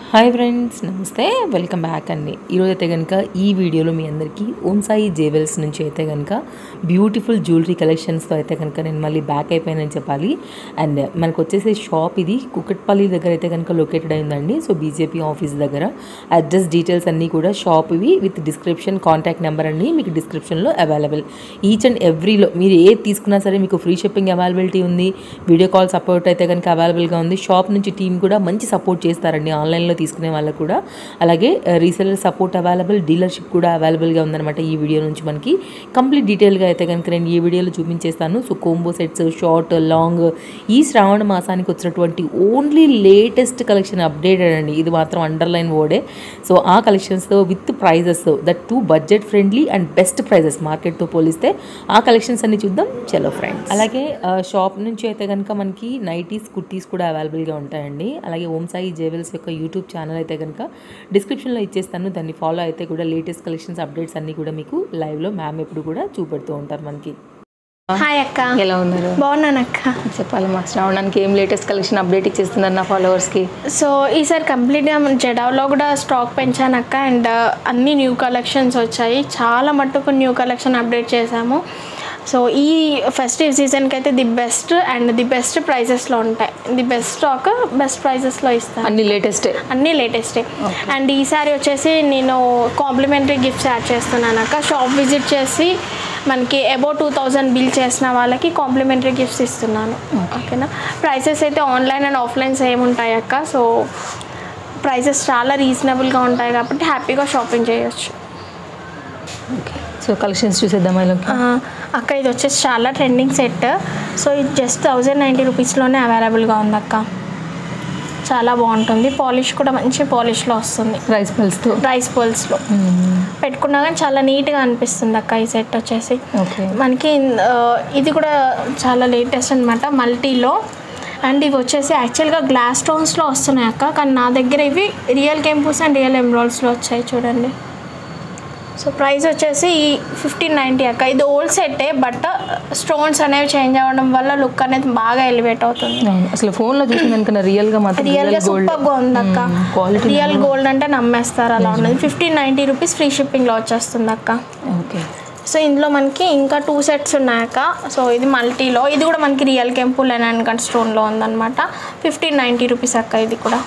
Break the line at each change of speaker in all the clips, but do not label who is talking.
Hi friends namaste welcome back అండి ఈరోజు అయితే కనుక ఈ వీడియోలో మీ అందరికీ ఓన్సాయి జేవెల్స్ నుంచి అయితే కనుక బ్యూటిఫుల్ జ్యువెలరీ కలెక్షన్స్తో అయితే కనుక నేను మళ్ళీ బ్యాక్ అయిపోయానని చెప్పాలి అండ్ మనకు వచ్చేసి షాప్ ఇది కుకట్పల్లి దగ్గర అయితే కనుక లొకేటెడ్ అయిందండి సో బీజేపీ ఆఫీస్ దగ్గర అడ్రస్ డీటెయిల్స్ అన్నీ కూడా షాప్ ఇవి విత్ డిస్క్రిప్షన్ కాంటాక్ట్ నెంబర్ అన్నీ మీకు డిస్క్రిప్షన్లో అవైలబుల్ ఈచ్ అండ్ ఎవ్రీలో మీరు ఏది తీసుకున్నా సరే మీకు ఫ్రీ షిప్పింగ్ అవైలబిలిటీ ఉంది వీడియో కాల్ సపోర్ట్ అయితే కనుక అవైలబుల్గా ఉంది షాప్ నుంచి టీం కూడా మంచి సపోర్ట్ చేస్తారండి ఆన్లైన్లో తీసుకునే వాళ్ళకు కూడా అలాగే రీసెలర్ సపోర్ట్ అవైలబుల్ డీలర్షిప్ కూడా అవైలబుల్గా ఉందన్నమాట ఈ వీడియో నుంచి మనకి కంప్లీట్ డీటెయిల్గా అయితే కనుక నేను ఈ వీడియోలో చూపించేస్తాను so combo sets short long ఈ శ్రావణ మాసానికి వచ్చినటువంటి ఓన్లీ లేటెస్ట్ కలెక్షన్ అప్డేటెడ్ అండి ఇది మాత్రం అండర్లైన్ వర్డే సో ఆ కలెక్షన్స్తో with prices that too budget friendly and best prices మార్కెట్తో పోలిస్తే ఆ కలెక్షన్స్ అన్ని చూద్దాం చలో ఫ్రెండ్స్ అలాగే షాప్ నుంచి అయితే కనుక మనకి నైటీస్ కుర్తీస్ కూడా అవైలబుల్గా ఉంటాయండి అలాగే ఓం సాయి జేవెల్స్ యొక్క యూట్యూబ్ ఛానల్ అయితే కనుక డిస్క్రిప్షన్లో ఇచ్చేస్తాను దాన్ని ఫాలో అయితే కూడా లేటెస్ట్ కలెక్షన్స్ అప్డేట్స్ అన్నీ కూడా మీకు లైవ్లో మ్యామ్ ఎప్పుడు కూడా చూపెడుతూ ఉంటారు మనకి
హాయ్ అక్క
ఎలా ఉన్నారు
బాగున్నాను అక్క
చెప్పాలి మా శ్రావణానికి ఏం లేటెస్ట్ కలెక్షన్ అప్డేట్ ఇచ్చేస్తున్నారు నా ఫాలోవర్స్కి
సో ఈసారి కంప్లీట్గా జడావ్లో కూడా స్టాక్ పెంచాను అక్క అండ్ అన్ని న్యూ కలెక్షన్స్ వచ్చాయి చాలా మట్టుకు న్యూ కలెక్షన్ అప్డేట్ చేశాము సో ఈ ఫెస్టివ్ సీజన్కి అయితే the best and the best ప్రైజెస్లో ఉంటాయి ది బెస్ట్ స్టాక్ బెస్ట్ ప్రైజెస్లో ఇస్తాను
అన్ని లేటెస్టే
అన్నీ లేటెస్టే అండ్ ఈసారి వచ్చేసి నేను కాంప్లిమెంటరీ గిఫ్ట్స్ యాడ్ చేస్తున్నాను అక్క షాప్ విజిట్ చేసి మనకి అబౌవ్ టూ థౌజండ్ బిల్ చేసిన వాళ్ళకి కాంప్లిమెంటరీ గిఫ్ట్స్ ఇస్తున్నాను ఓకేనా ప్రైసెస్ అయితే ఆన్లైన్ అండ్ ఆఫ్లైన్ సేమ్ ఉంటాయి అక్క సో ప్రైసెస్ చాలా రీజనబుల్గా ఉంటాయి కాబట్టి హ్యాపీగా షాపింగ్ చేయొచ్చు
ఓకే సో కలెక్షన్స్ చూసేద్దామా ఇలా
ఆ, అక్క ఇది వచ్చేసి చాలా ట్రెండింగ్ సెట్ సో ఇది జస్ట్ థౌజండ్ నైంటీ రూపీస్లోనే అవైలబుల్గా ఉంది అక్క చాలా బాగుంటుంది పాలిష్ కూడా మంచి పాలిష్లో వస్తుంది
రైస్ పల్స్తో
రైస్ పర్ల్స్లో పెట్టుకున్నా కానీ చాలా నీట్గా అనిపిస్తుంది అక్క ఈ సెట్ వచ్చేసి
ఓకే
మనకి ఆ, ఇది కూడా చాలా లేటెస్ట్ అనమాట మల్టీలో అండ్ ఇవి వచ్చేసి యాక్చువల్గా గ్లాస్ స్టోన్స్లో వస్తున్నాయి అక్క కానీ నా దగ్గర ఇవి రియల్ కెంపూస్ అండ్ రియల్ ఎమ్రాల్స్లో వచ్చాయి చూడండి సో ప్రైస్ వచ్చేసి ఫిఫ్టీన్ నైంటీ అక్క ఇది ఓల్డ్ సెట్టే బట్ స్టోన్స్ అనేవి చేంజ్ అవ్వడం వల్ల లుక్ అనేది బాగా ఎలివేట్ అవుతుంది
అవును అసలు ఫోన్లో చూసిన దానికన్నా రియల్గా మాత్రం
రియల్ గా
గోల్డ్
సూపర్ గా ఉంది అక్క
quality
రియల్ గోల్డ్ అంటే నమ్మేస్తారు అలా ఉన్నది fifteen ninety rupees free shipping లో వచ్చేస్తుంది అక్క
ఓకే
సో ఇందులో మనకి ఇంకా టూ సెట్స్ ఉన్నాయక్క సో ఇది మల్టీలో ఇది కూడా మనకి రియల్ కెంపు లెనన్ కట్ స్టోన్లో ఉందన్నమాట ఫిఫ్టీన్ నైంటీ రూపీస్ అక్క ఇది కూడా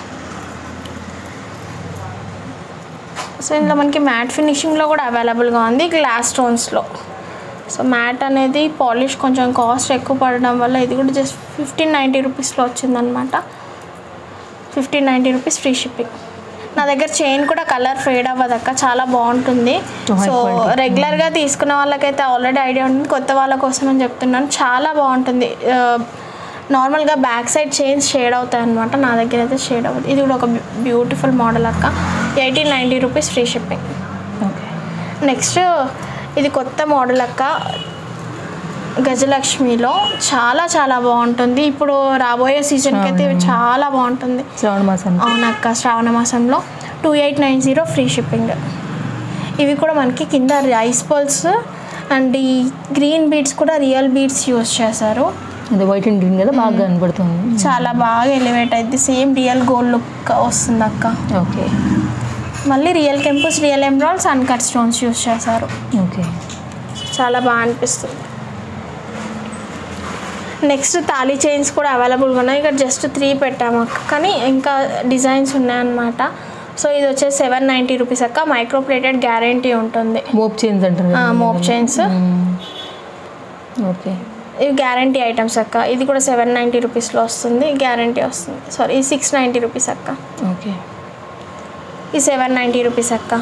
సో ఇందులో మనకి మ్యాట్ ఫినిషింగ్లో కూడా అవైలబుల్గా ఉంది గ్లాస్ స్టోన్స్లో సో మ్యాట్ అనేది పాలిష్ కొంచెం కాస్ట్ ఎక్కువ పడడం వల్ల ఇది కూడా జస్ట్ ఫిఫ్టీన్ నైంటీ రూపీస్లో వచ్చిందనమాట fifteen ninety rupees free shipping నా దగ్గర చైన్ కూడా కలర్ ఫేడ్ అవ్వదక్క చాలా బాగుంటుంది
So high
సో
quality.
రెగ్యులర్గా తీసుకున్న వాళ్ళకైతే ఆల్రెడీ ఐడియా ఉంటుంది కొత్త వాళ్ళ కోసం అని చెప్తున్నాను చాలా బాగుంటుంది ఆ, నార్మల్గా బ్యాక్ సైడ్ చైన్స్ షేడ్ అవుతాయి అనమాట నా దగ్గర అయితే షేడ్ అవ్వదు ఇది కూడా ఒక బ్యూటిఫుల్ మోడల్ అక్క eighteen ninety rupees free shipping
okay
next ఇది కొత్త మోడల్ అక్క గజలక్ష్మిలో చాలా చాలా బాగుంటుంది ఇప్పుడు రాబోయే సీజన్కి అయితే ఇవి చాలా బాగుంటుంది
శ్రావణ మాసం
అవునక్క శ్రావణ మాసంలో two eight nine zero free shipping ఇవి కూడా మనకి కింద రైస్ పల్స్ అండ్ ఈ గ్రీన్ బీడ్స్ కూడా రియల్ బీడ్స్ యూస్ చేశారు
అది వైట్ అండ్ గ్రీన్ కదా బాగా కనబడుతుంది
చాలా బాగా ఎలివేట్ అయింది సేమ్ రియల్ గోల్డ్ లుక్ వస్తుంది అక్క
ఓకే
మళ్ళీ రియల్ కెంపస్ real emeralds uncut stones use చేశారు
ఓకే
చాలా బాగా అనిపిస్తుంది నెక్స్ట్ తాళీ చైన్స్ కూడా అవైలబుల్గా ఉన్నాయి ఇక్కడ జస్ట్ త్రీ పెట్టాము అక్క కానీ ఇంకా డిజైన్స్ ఉన్నాయన్నమాట సో ఇది వచ్చేసి సెవెన్ నైంటీ రూపీస్ అక్క మైక్రో ప్లేటెడ్ గ్యారంటీ ఉంటుంది
మోప్ చేంజ్ అంటారు కదా.
మోప్ చైన్స్
ఓకే
ఇవి గ్యారంటీ ఐటమ్స్ అక్క ఇది కూడా సెవెన్ నైంటీ రూపీస్లో వస్తుంది గ్యారంటీ వస్తుంది సారీ ఇది సిక్స్ నైంటీ రూపీస్ అక్క
ఓకే
ఈ సెవెన్ నైంటీ రూపీస్ అక్క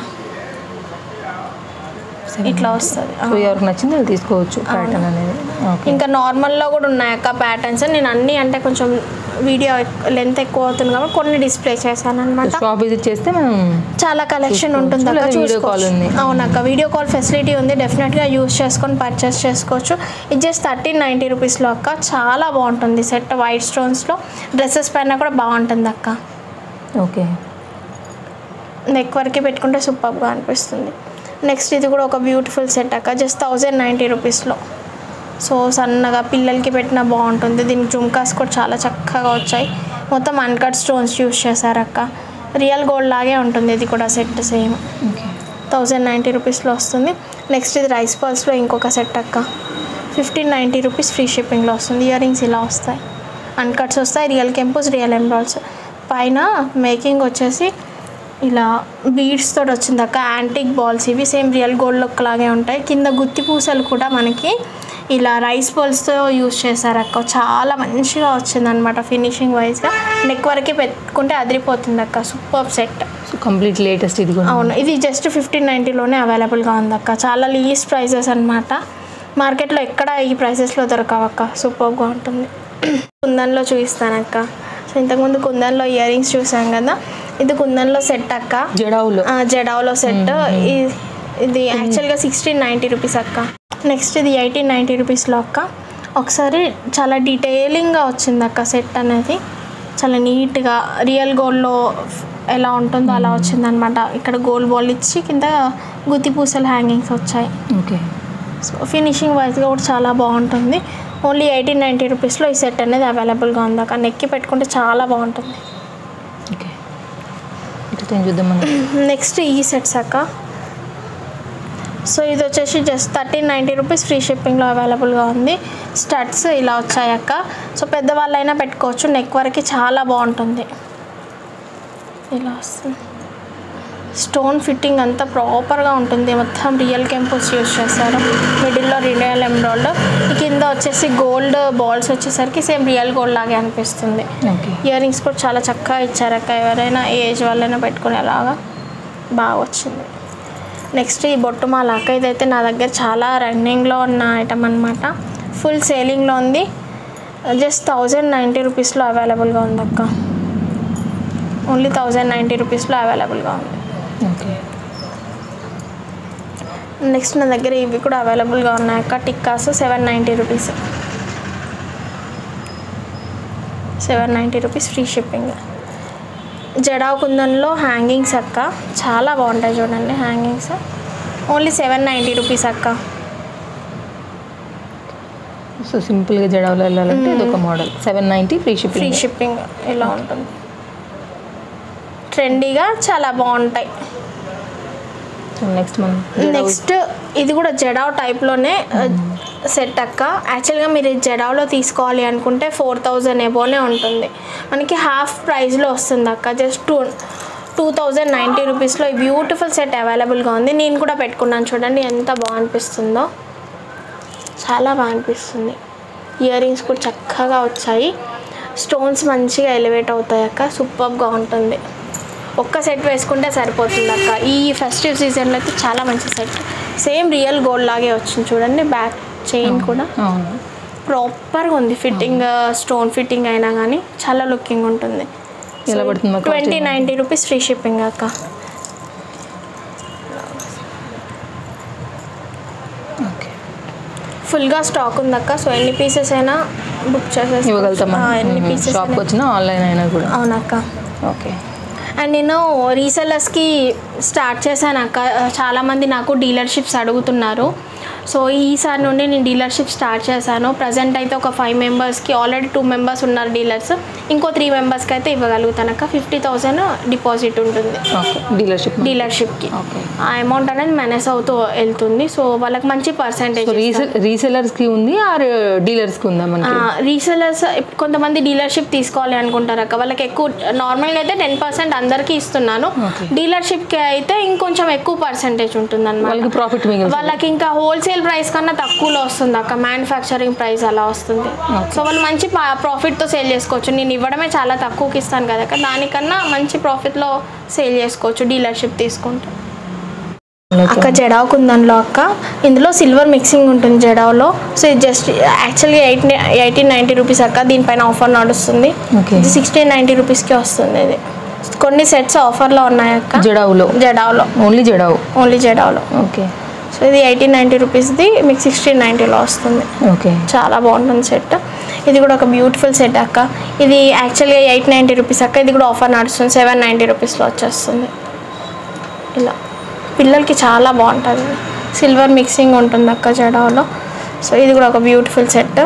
ఇట్లా వస్తుంది
సో ఎవరికి నచ్చింది వాళ్ళు తీసుకోవచ్చు ప్యాటర్న్ అనేది ఓకే
ఇంకా నార్మల్లో కూడా ఉన్నాయి అక్క ప్యాటర్న్స్ నేను అన్నీ అంటే కొంచెం వీడియో లెంత్ ఎక్కువ అవుతుంది కాబట్టి కొన్ని డిస్ప్లే చేశాను అనమాట
షాప్ విజిట్ చేస్తే మనం
చాలా కలెక్షన్
చూసుకోవచ్చు.
ఉంటుంది అక్క
లేదా video
చూసుకోవచ్చు.
call ఉంది.
అవునక్క వీడియో కాల్ ఫెసిలిటీ ఉంది డెఫినెట్గా యూస్ చేసుకొని పర్చేస్ చేసుకోవచ్చు ఇది జస్ట్ థర్టీన్ నైంటీ రూపీస్లో అక్క చాలా బాగుంటుంది సెట్ వైట్ స్టోన్స్లో డ్రెస్సెస్ పైన కూడా బాగుంటుంది అక్క
ఓకే
నెక్ వరకే పెట్టుకుంటే సూపర్గా అనిపిస్తుంది నెక్స్ట్ ఇది కూడా ఒక బ్యూటిఫుల్ సెట్ అక్క జస్ట్ థౌజండ్ నైంటీ రూపీస్లో సో సన్నగా పిల్లలకి పెట్టినా బాగుంటుంది దీనికి జుమ్కాస్ కూడా చాలా చక్కగా వచ్చాయి మొత్తం అన్కట్ స్టోన్స్ యూస్ చేశారు అక్క రియల్ గోల్డ్ లాగే ఉంటుంది ఇది కూడా set same
okay
thousand ninety రూపీస్లో వస్తుంది నెక్స్ట్ ఇది రైస్ పర్స్లో ఇంకొక సెట్ అక్క ఫిఫ్టీన్ నైంటీ రూపీస్ ఫ్రీ షిప్పింగ్లో వస్తుంది ఇయర్ రింగ్స్ ఇలా వస్తాయి అన్కట్స్ వస్తాయి రియల్ కెంపుస్ రియల్ ఎంబ్రాయిడ్స్ పైన మేకింగ్ వచ్చేసి ఇలా బీడ్స్ తోటి వచ్చింది అక్క యాంటిక్ బాల్స్ ఇవి సేమ్ రియల్ గోల్డ్ లుక్ లాగే ఉంటాయి కింద గుత్తి పూసలు కూడా మనకి ఇలా రైస్ బాల్స్తో యూస్ చేశారు అక్క చాలా మంచిగా వచ్చింది అనమాట ఫినిషింగ్ వైజ్గా నెక్ వరకే పెట్టుకుంటే అదిరిపోతుంది అక్క super set
so complete latest ఇది కూడా
అవును ఇది జస్ట్ ఫిఫ్టీన్ నైంటీలోనే అవైలబుల్గా ఉంది అక్క చాలా లీస్ట్ ప్రైజెస్ అనమాట మార్కెట్లో ఎక్కడ ఈ ప్రైసెస్లో దొరకవక్క సూపర్గా ఉంటుంది కుందన్లో చూపిస్తానక్క సో ఇంతకుముందు కుందన్లో ఇయర్ రింగ్స్ చూసాం కదా ఇది కుందన్లో సెట్ అక్క
జడావులో
ఆ, జడావ్లో సెట్ ఇది యాక్చువల్గా సిక్స్టీన్ నైంటీ రూపీస్ అక్క నెక్స్ట్ ఇది ఎయిటీన్ నైంటీ రూపీస్లో అక్క ఒకసారి చాలా డీటెయిలింగ్గా వచ్చింది అక్క సెట్ అనేది చాలా నీట్గా రియల్ గోల్డ్లో ఎలా ఉంటుందో అలా వచ్చిందనమాట ఇక్కడ గోల్డ్ బాల్ ఇచ్చి కింద గుత్తి పూసలు హ్యాంగింగ్స్ వచ్చాయి
ఓకే
సో ఫినిషింగ్ వైజ్గా కూడా చాలా బాగుంటుంది ఓన్లీ ఎయిటీన్ నైంటీ రూపీస్లో ఈ సెట్ అనేది అవైలబుల్గా ఉంది అక్క నెక్కి పెట్టుకుంటే చాలా బాగుంటుంది
ఓకే ఇట్లా నేను చూద్దాం మనం
నెక్స్ట్ ఈ సెట్స్ అక్క సో ఇది వచ్చేసి just thirteen ninety rupees free షిప్పింగ్లో అవైలబుల్గా ఉంది స్టడ్స్ ఇలా వచ్చాయి అక్క సో పెద్దవాళ్ళైనా పెట్టుకోవచ్చు నెక్ వరకు చాలా బాగుంటుంది ఇలా వస్తుంది స్టోన్ ఫిట్టింగ్ అంతా ప్రాపర్గా ఉంటుంది మొత్తం రియల్ కెంపస్ యూస్ చేస్తారు మిడిల్లో రియల్ ఎమ్రాల్డ్ కింద వచ్చేసి గోల్డ్ బాల్స్ వచ్చేసరికి సేమ్ రియల్ గోల్డ్ లాగే అనిపిస్తుంది
ఓకే
ఇయర్ రింగ్స్ కూడా చాలా చక్కగా ఇచ్చారక్క ఎవరైనా ఏజ్ వాళ్ళైనా పెట్టుకునేలాగా బాగా వచ్చింది నెక్స్ట్ ఈ బొట్టు మాల అక్క ఇదైతే నా దగ్గర చాలా రన్నింగ్లో ఉన్న ఐటమ్ అనమాట ఫుల్ సేలింగ్లో ఉంది జస్ట్ థౌజండ్ నైంటీ రూపీస్లో అవైలబుల్గా ఉంది అక్క ఓన్లీ థౌజండ్ నైంటీ రూపీస్లో అవైలబుల్గా ఉంది
ఓకే
నెక్స్ట్ నా దగ్గర ఇవి కూడా అవైలబుల్గా ఉన్నాయి అక్క tikkas seven ninety rupees seven ninety rupees free shipping జడావ్ కుందన్లో హ్యాంగింగ్స్ అక్క చాలా బాగుంటాయి చూడండి hangings only seven ninety rupees అక్క
సో సింపుల్గా జడావులో వెళ్ళాలంటే ఇది ఒక model seven ninety free
free
shipping
shipping ఇలా ఉంటుంది ట్రెండీగా చాలా బాగుంటాయి
సో నెక్స్ట్ మనం జడావు
నెక్స్ట్ ఇది కూడా జడావ్ టైప్లోనే సెట్ అక్క యాక్చువల్గా మీరు ఈ జడావ్లో తీసుకోవాలి అనుకుంటే ఫోర్ థౌజండ్ ఎబోనే ఉంటుంది మనకి హాఫ్ ప్రైస్లో వస్తుంది అక్క just two two thousand ninety రూపీస్లో ఈ బ్యూటిఫుల్ సెట్ అవైలబుల్గా ఉంది నేను కూడా పెట్టుకున్నాను చూడండి ఎంత బాగా అనిపిస్తుందో చాలా బాగా అనిపిస్తుంది ఇయర్ రింగ్స్ కూడా చక్కగా వచ్చాయి స్టోన్స్ మంచిగా ఎలివేట్ అవుతాయి అక్క సూపర్గా ఉంటుంది ఒక్క సెట్ వేసుకుంటే సరిపోతుంది అక్క ఈ ఫెస్టివ్ సీజన్లో అయితే చాలా మంచి సెట్ సేమ్ రియల్ గోల్డ్ లాగే వచ్చింది చూడండి బ్యాక్ చైన్ కూడా
అవును
ప్రాపర్గా ఉంది ఫిట్టింగ్ స్టోన్ ఫిట్టింగ్ అయినా కానీ చాలా లుకింగ్ ఉంటుంది
ఎలా పడుతుంది మాకు
twenty ninety rupees free shipping అక్క
ఓకే
ఫుల్గా స్టాక్ ఉంది అక్క సో ఎన్ని పీసెస్ అయినా బుక్ చేసేసి
ఇవ్వగలుగుతాం
ఎన్ని పీసెస్
షాప్కి వచ్చినా ఆన్లైన్ అయినా కూడా
అవునక్క
ఓకే
అండ్ నేను రీసెల్లర్స్కి స్టార్ట్ చేశాను అక్క చాలామంది నాకు డీలర్షిప్స్ అడుగుతున్నారు సో ఈసారి నుండి నేను డీలర్షిప్ స్టార్ట్ చేశాను ప్రజెంట్ అయితే ఒక ఫైవ్ మెంబర్స్కి ఆల్రెడీ టూ మెంబర్స్ ఉన్నారు డీలర్స్ ఇంకో త్రీ మెంబర్స్కి అయితే ఇవ్వగలుగుతాను అక్క ఫిఫ్టీ థౌజండ్ డిపాజిట్ ఉంటుంది
ఓకే డీలర్షిప్
డీలర్షిప్కి
ఓకే
ఆ అమౌంట్ అనేది మేనేజ్ అవుతూ వెళ్తుంది సో వాళ్ళకి మంచి పర్సంటేజ్
సో రీసెల్ రీసెలర్స్కి ఉంది ఆర్ డీలర్స్కి ఉందా మనకి
రీసెలర్స్ కొంతమంది డీలర్షిప్ తీసుకోవాలి అనుకుంటారు అక్క వాళ్ళకి ఎక్కువ నార్మల్గా అయితే టెన్ పర్సెంట్ అందరికీ ఇస్తున్నాను
Okay.
డీలర్షిప్కి అయితే ఇంకొంచెం ఎక్కువ పర్సంటేజ్ ఉంటుంది
వాళ్ళకి
అనమాట
ప్రాఫిట్ మిగిలింది
వాళ్ళకి ఇంకా హోల్సేల్ ప్రైస్ కన్నా తక్కువలో వస్తుంది అక్క మ్యానుఫ్యాక్చరింగ్ ప్రైస్ అలా వస్తుంది
Okay.
సో వాళ్ళు మంచి ప్రాఫిట్తో సేల్ చేసుకోవచ్చు నేను ఇవ్వడమే చాలా తక్కువకి ఇస్తాను కదా అక్క దానికన్నా మంచి ప్రాఫిట్లో సేల్ చేసుకోవచ్చు డీలర్షిప్ తీసుకుంటే అక్క జడావ్ కుందన్లో అక్క ఇందులో సిల్వర్ మిక్సింగ్ ఉంటుంది జడావ్లో సో ఇది జస్ట్ యాక్చువల్గా ఎయిట్ ఎయిటీన్ నైంటీ రూపీస్ అక్క దీనిపైన ఆఫర్ నడుస్తుంది
Okay.
ఇది సిక్స్టీన్ నైంటీ రూపీస్కి వస్తుంది ఇది కొన్ని సెట్స్ ఆఫర్లో ఉన్నాయి అక్క
జడావులో
జడావ్లో
ఓన్లీ జడావు
ఓన్లీ జడావ్లో
ఓకే
సో ఇది ఎయిటీన్ నైంటీ రూపీస్ది మీకు సిక్స్టీన్ నైంటీలో వస్తుంది
ఓకే
చాలా బాగుంటుంది సెట్ ఇది కూడా ఒక బ్యూటిఫుల్ సెట్ అక్క ఇది యాక్చువల్గా ఎయిట్ నైంటీ రూపీస్ అక్క ఇది కూడా ఆఫర్ నడుస్తుంది సెవెన్ నైంటీ రూపీస్లో వచ్చేస్తుంది ఇలా పిల్లలకి చాలా బాగుంటుంది సిల్వర్ మిక్సింగ్ ఉంటుంది అక్క జడాలో సో ఇది కూడా ఒక బ్యూటిఫుల్ సెట్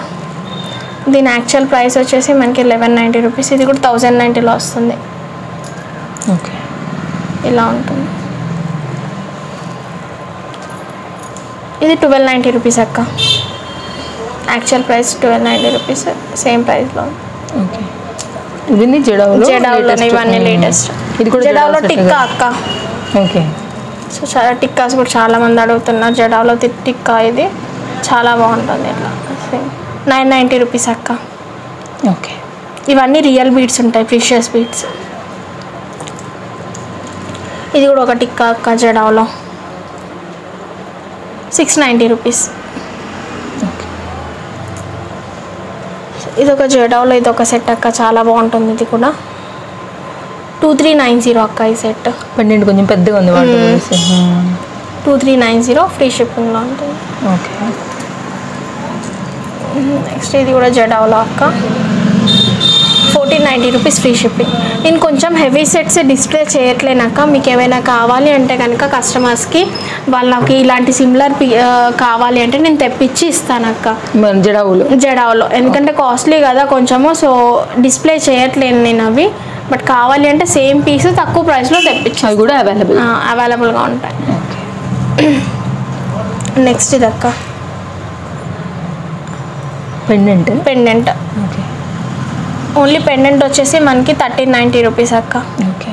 దీని యాక్చువల్ ప్రైస్ వచ్చేసి మనకి లెవెన్ నైంటీ రూపీస్ ఇది కూడా థౌజండ్ నైంటీలో వస్తుంది
ఓకే
ఇలా ఉంటుంది ఇది ట్వెల్వ్ నైంటీ రూపీస్ అక్క actual price twelve ninety rupees same ప్రైస్లో
ఓకే ఇవన్నీ జడావులో
జడావ్లో
latest.
ఇవన్నీ
మ్మ్.
లేటెస్ట్
ఇది కూడా
జడావ్లో
జడావ్ set
టిక్కా
కదా?
అక్క
ఓకే
సో చాలా టిక్కాస్ కూడా చాలా మంది అడుగుతున్నారు జడావ్లో తి- టిక్కా ఇది చాలా బాగుంటుంది ఇట్లా నైన్ నైంటీ రూపీస్ అక్క
ఓకే
ఇవన్నీ రియల్ బీట్స్ ఉంటాయి ప్రిషియస్ బీట్స్ ఇది కూడా ఒక టిక్కా అక్క జడావ్లో సిక్స్ నైంటీ రూపీస్
ఓకే
ఇది ఒక జడావ్లో ఇది ఒక సెట్ అక్క చాలా బాగుంటుంది ఇది కూడా టూ త్రీ నైన్ జీరో అక్క ఈ సెట్
పెండెంట్ కొంచెం పెద్దగా ఉంది వాటి గురించి మ్మ్.
Two three nine zero free షిప్పింగ్లో ఉంటుంది
ఓకే
నెక్స్ట్ ఇది కూడా జడావ్లో అక్క fourteen ninety rupees free shipping నేను కొంచెం హెవీ సెట్స్ డిస్ప్లే చేయట్లేనాక మీకు ఏమైనా కావాలి అంటే కనుక కస్టమర్స్కి వాళ్ళకి ఇలాంటి సిమిలర్ కావాలి అంటే నేను తెప్పించి ఇస్తానక్క
మన జడావులు
జడావ్లో ఎందుకంటే కాస్ట్లీ కదా కొంచెము సో డిస్ప్లే చేయట్లేను నేను అవి బట్ కావాలి అంటే సేమ్ పీస్ తక్కువ ప్రైస్లో తెప్పించి
అవి కూడా అవైలబుల్
అవైలబుల్గా ఉంటాయి
ఓకే
నెక్స్ట్ ఇది అక్క
pendant
pendant
okay
only pendant వచ్చేసి మనకి థర్టీన్ నైంటీ రూపీస్ అక్క
ఓకే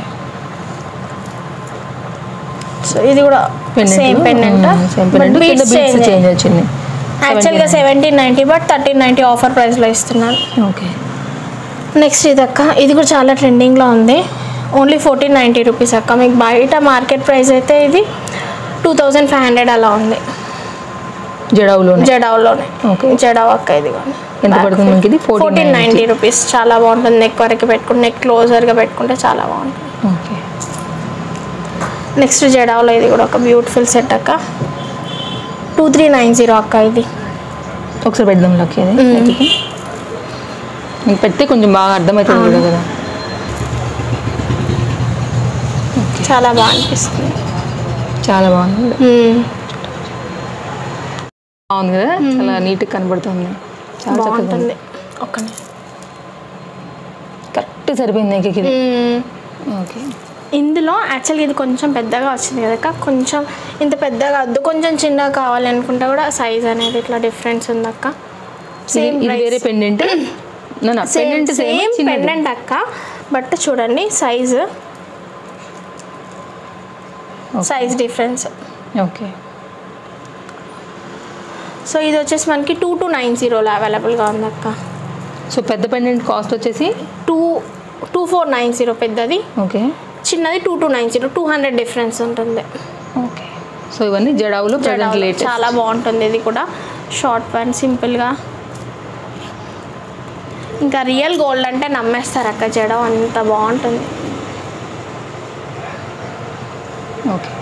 సో ఇది కూడా సేమ్ పెండెంట్
సేమ్ పెండెంట్ కింద బీట్స్ చేంజ్ వచ్చింది
యాక్చువల్గా seventeen ninety but thirteen ninety offer ప్రైస్లో ఇస్తున్నాను
ఓకే
నెక్స్ట్ ఇది అక్క ఇది కూడా చాలా ట్రెండింగ్లో ఉంది ఓన్లీ ఫోర్టీన్ నైంటీ రూపీస్ అక్క మీకు బయట మార్కెట్ ప్రైస్ అయితే ఇది టూ థౌజండ్ ఫైవ్ హండ్రెడ్ అలా ఉంది
జడావులోనే
జడావ్లోనే
ఓకే
జడావ్ అక్క ఇది కూడా
ఎంత పడుతుంది మనకి ఇది
ఫోర్టీన్ నైంటీ రూపీస్ చాలా బాగుంటుంది నెక్ వరకు పెట్టుకుంటే నెక్ క్లోజర్గా పెట్టుకుంటే చాలా బాగుంటుంది
ఓకే
నెక్స్ట్ జడావ్లో ఇది కూడా ఒక బ్యూటిఫుల్ సెట్ అక్క టూ త్రీ నైన్ జీరో అక్క ఇది
ఒకసారి పెడదాం లక్కీ అది నెక్కి. నీకు పెడితే కొంచెం బాగా అర్థమవుతుంది కూడా కదా
చాలా బాగా అనిపిస్తుంది
చాలా బాగుంది కూడా.
మ్మ్.
బాగుంది కదా చాలా నీట్గా కనబడుతుంది చాలా చక్కగా ఉంది.
బాగుంటుంది ఒక్క నిమిషం.
కరెక్ట్ సరిపోయింది నెక్కి ఇది
మ్మ్.
ఓకే
ఇందులో యాక్చువల్గా ఇది కొంచెం పెద్దగా వచ్చింది కదా కొంచెం ఇంత పెద్దగా వద్దు కొంచెం చిన్నగా కావాలి అనుకుంటే కూడా సైజ్ అనేది ఇట్లా డిఫరెన్స్ ఉంది అక్క
ఇది
సేమ్
ఇది వేరే పెండెంట్ పెండెంట్
సేమ్ పెండెంట్ అక్క బట్ చూడండి size size difference
okay
so ఇది వచ్చేసి మనకి టూ టు నైన్ జీరోలో అవైలబుల్గా ఉంది అక్క
సో పెద్ద పెండెంట్ కాస్ట్ వచ్చేసి
two two four nine zero పెద్దది
ఓకే
చిన్నది two two nine zero two hundred difference ఉంటుంది
ఓకే సో ఇవన్నీ జడావులు ప్రజెంట్
జడాలో
లేటెస్ట్
చాలా బాగుంటుంది ఇది కూడా షార్ట్ ప్యాంట్ సింపుల్గా ఇంకా రియల్ గోల్డ్ అంటే నమ్మేస్తారు అక్క జడం అంత బాగుంటుంది
ఓకే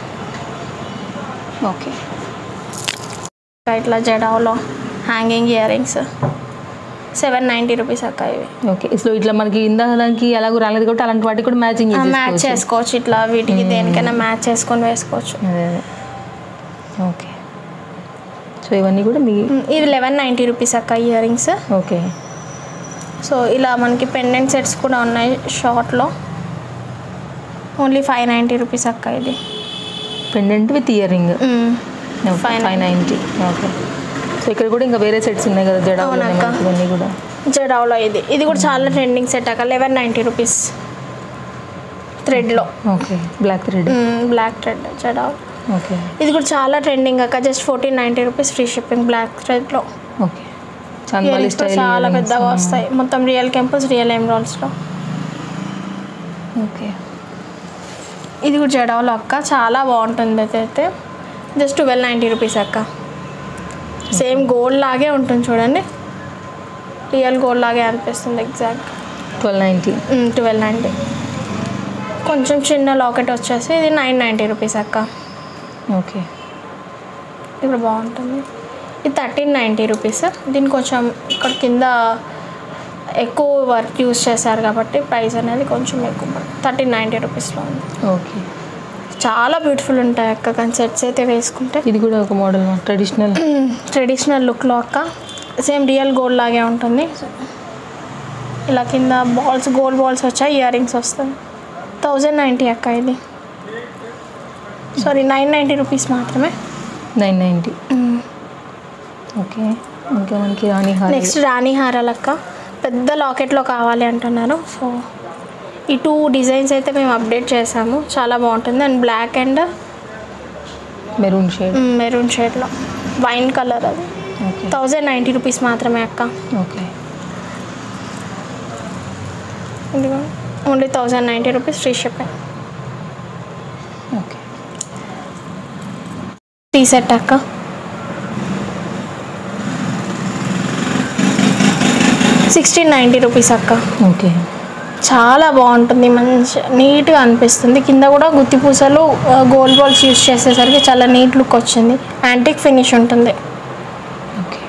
ఓకే
ఇంకా ఇట్లా జడాలో hanging earrings seven ninety rupees అక్క ఇవి
ఓకే సో ఇట్లా మనకి ఇందానికి ఎలాగో రాలేదు కాబట్టి అలాంటి వాటికి కూడా మ్యాచింగ్
మ్యాచ్ చేసుకోవచ్చు ఇట్లా వీటికి దేనికైనా మ్యాచ్ చేసుకొని వేసుకోవచ్చు
అదే అదే ఓకే సో ఇవన్నీ కూడా మీ
మ్, ఇవి లెవెన్ నైంటీ రూపీస్ అక్క ఇయర్ రింగ్స్
ఓకే
సో ఇలా మనకి పెండెంట్ సెట్స్ కూడా ఉన్నాయి షార్ట్లో ఓన్లీ ఫైవ్ నైంటీ రూపీస్ అక్క ఇది
పెండెంట్ విత్ ఇయర్ రింగ్
మ్,
ఫైవ్ నైంటీ ఓకే సో ఇక్కడ కూడా ఇంకా వేరే సెట్స్ ఉన్నాయి కదా జడావులు ఉన్నాయి
అవునక్క.
మనకి ఇవన్నీ కూడా
జడావ్లో ఇది ఇది కూడా చాలా ట్రెండింగ్ సెట్ అక్క లెవెన్ నైంటీ రూపీస్ థ్రెడ్లో
okay black thread
black thread జడావ్
ఓకే
ఇది కూడా చాలా ట్రెండింగ్ అక్క just fourteen ninety rupees free shipping black థ్రెడ్లో
ఓకే చందమాలి
ఇయరింగ్స్ కూడా
స్టైల్
చాలా పెద్దగా వస్తాయి మొత్తం రియల్ కెంపుల్స్ రియల్ ఎమ్రాల్స్లో
ఓకే
ఇది కూడా జడావ్లో అక్క చాలా బాగుంటుంది అయితే జస్ట్ ట్వెల్వ్ నైంటీ రూపీస్ అక్క సేమ్ గోల్డ్ లాగే ఉంటుంది చూడండి రియల్ గోల్డ్ లాగే అనిపిస్తుంది exact
twelve ninety
twelve ninety కొంచెం చిన్న లాకెట్ వచ్చేసి ఇది నైన్ నైంటీ రూపీస్ అక్క
ఓకే
ఇప్పుడు బాగుంటుంది ఇది థర్టీన్ నైంటీ రూపీస్ దీని కొంచెం ఇక్కడ కింద ఎక్కువ వర్క్ యూస్ చేశారు కాబట్టి ప్రైస్ అనేది కొంచెం ఎక్కువ థర్టీన్ నైంటీ రూపీస్లో ఉంది
ఓకే
చాలా బ్యూటిఫుల్ ఉంటాయి అక్క కానీ సెట్స్ అయితే వేసుకుంటే
ఇది కూడా ఒక మోడల్ ట్రెడిషనల్
ట్రెడిషనల్ లుక్లో అక్క సేమ్ రియల్ గోల్డ్ లాగే ఉంటుంది ఇలా కింద బాల్స్ గోల్డ్ బాల్స్ వచ్చాయి ఇయర్ రింగ్స్ వస్తాయి థౌజండ్ నైంటీ అక్క ఇది సారీ నైన్ నైంటీ రూపీస్ మాత్రమే
నైన్ నైంటీ ఓకే ఇంకా మనకి రాణి హారం
నెక్స్ట్ రాణి హారాలు అక్క పెద్ద లాకెట్లో కావాలి అంటున్నారు సో ఈ టూ డిజైన్స్ అయితే మేము అప్డేట్ చేసాము చాలా బాగుంటుంది and black and
maroon shade
maroon షేడ్లో వైన్ కలర్ అది
ఓకే
థౌజండ్ నైంటీ రూపీస్ మాత్రమే అక్క
ఓకే
ఇదిగో only thousand ninety rupees free shipping
okay
T set అక్క సిక్స్టీన్ నైంటీ రూపీస్ అక్క
ఓకే
చాలా బాగుంటుంది మంచి నీట్గా అనిపిస్తుంది కింద కూడా గుత్తి పూసలు గోల్డ్ బాల్స్ యూస్ చేసేసరికి చాలా నీట్ లుక్ వచ్చింది యాంటిక్ ఫినిష్ ఉంటుంది
ఓకే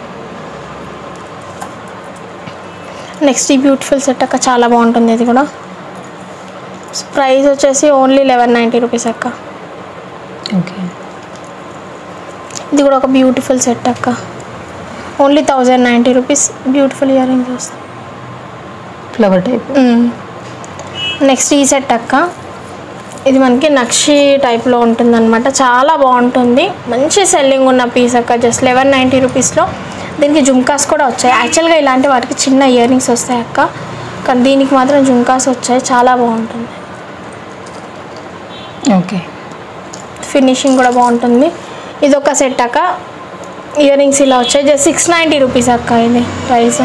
నెక్స్ట్ ఈ బ్యూటిఫుల్ సెట్ అక్క చాలా బాగుంటుంది ఇది కూడా ప్రైస్ వచ్చేసి ఓన్లీ లెవెన్ నైంటీ రూపీస్ అక్క
ఓకే
ఇది కూడా ఒక బ్యూటిఫుల్ సెట్ అక్క only thousand ninety rupees beautiful earrings వస్తాయి
ఫ్లవర్ టైప్
నెక్స్ట్ ఈ సెట్ అక్క ఇది మనకి నక్షి టైప్లో ఉంటుందన్నమాట చాలా బాగుంటుంది మంచి సెల్లింగ్ ఉన్న పీస్ అక్క జస్ట్ లెవెన్ నైంటీ రూపీస్లో దీనికి జుమ్కాస్ కూడా వచ్చాయి యాక్చువల్గా ఇలాంటి వాటికి చిన్న ఇయర్ రింగ్స్ వస్తాయి అక్క కానీ దీనికి మాత్రం జుమ్కాస్ వచ్చాయి చాలా బాగుంటుంది
ఓకే
ఫినిషింగ్ కూడా బాగుంటుంది ఇది ఒక సెట్ అక్క ఇయర్ రింగ్స్ ఇలా వచ్చాయి జస్ట్ సిక్స్ నైంటీ రూపీస్ అక్క ఇది ప్రైస్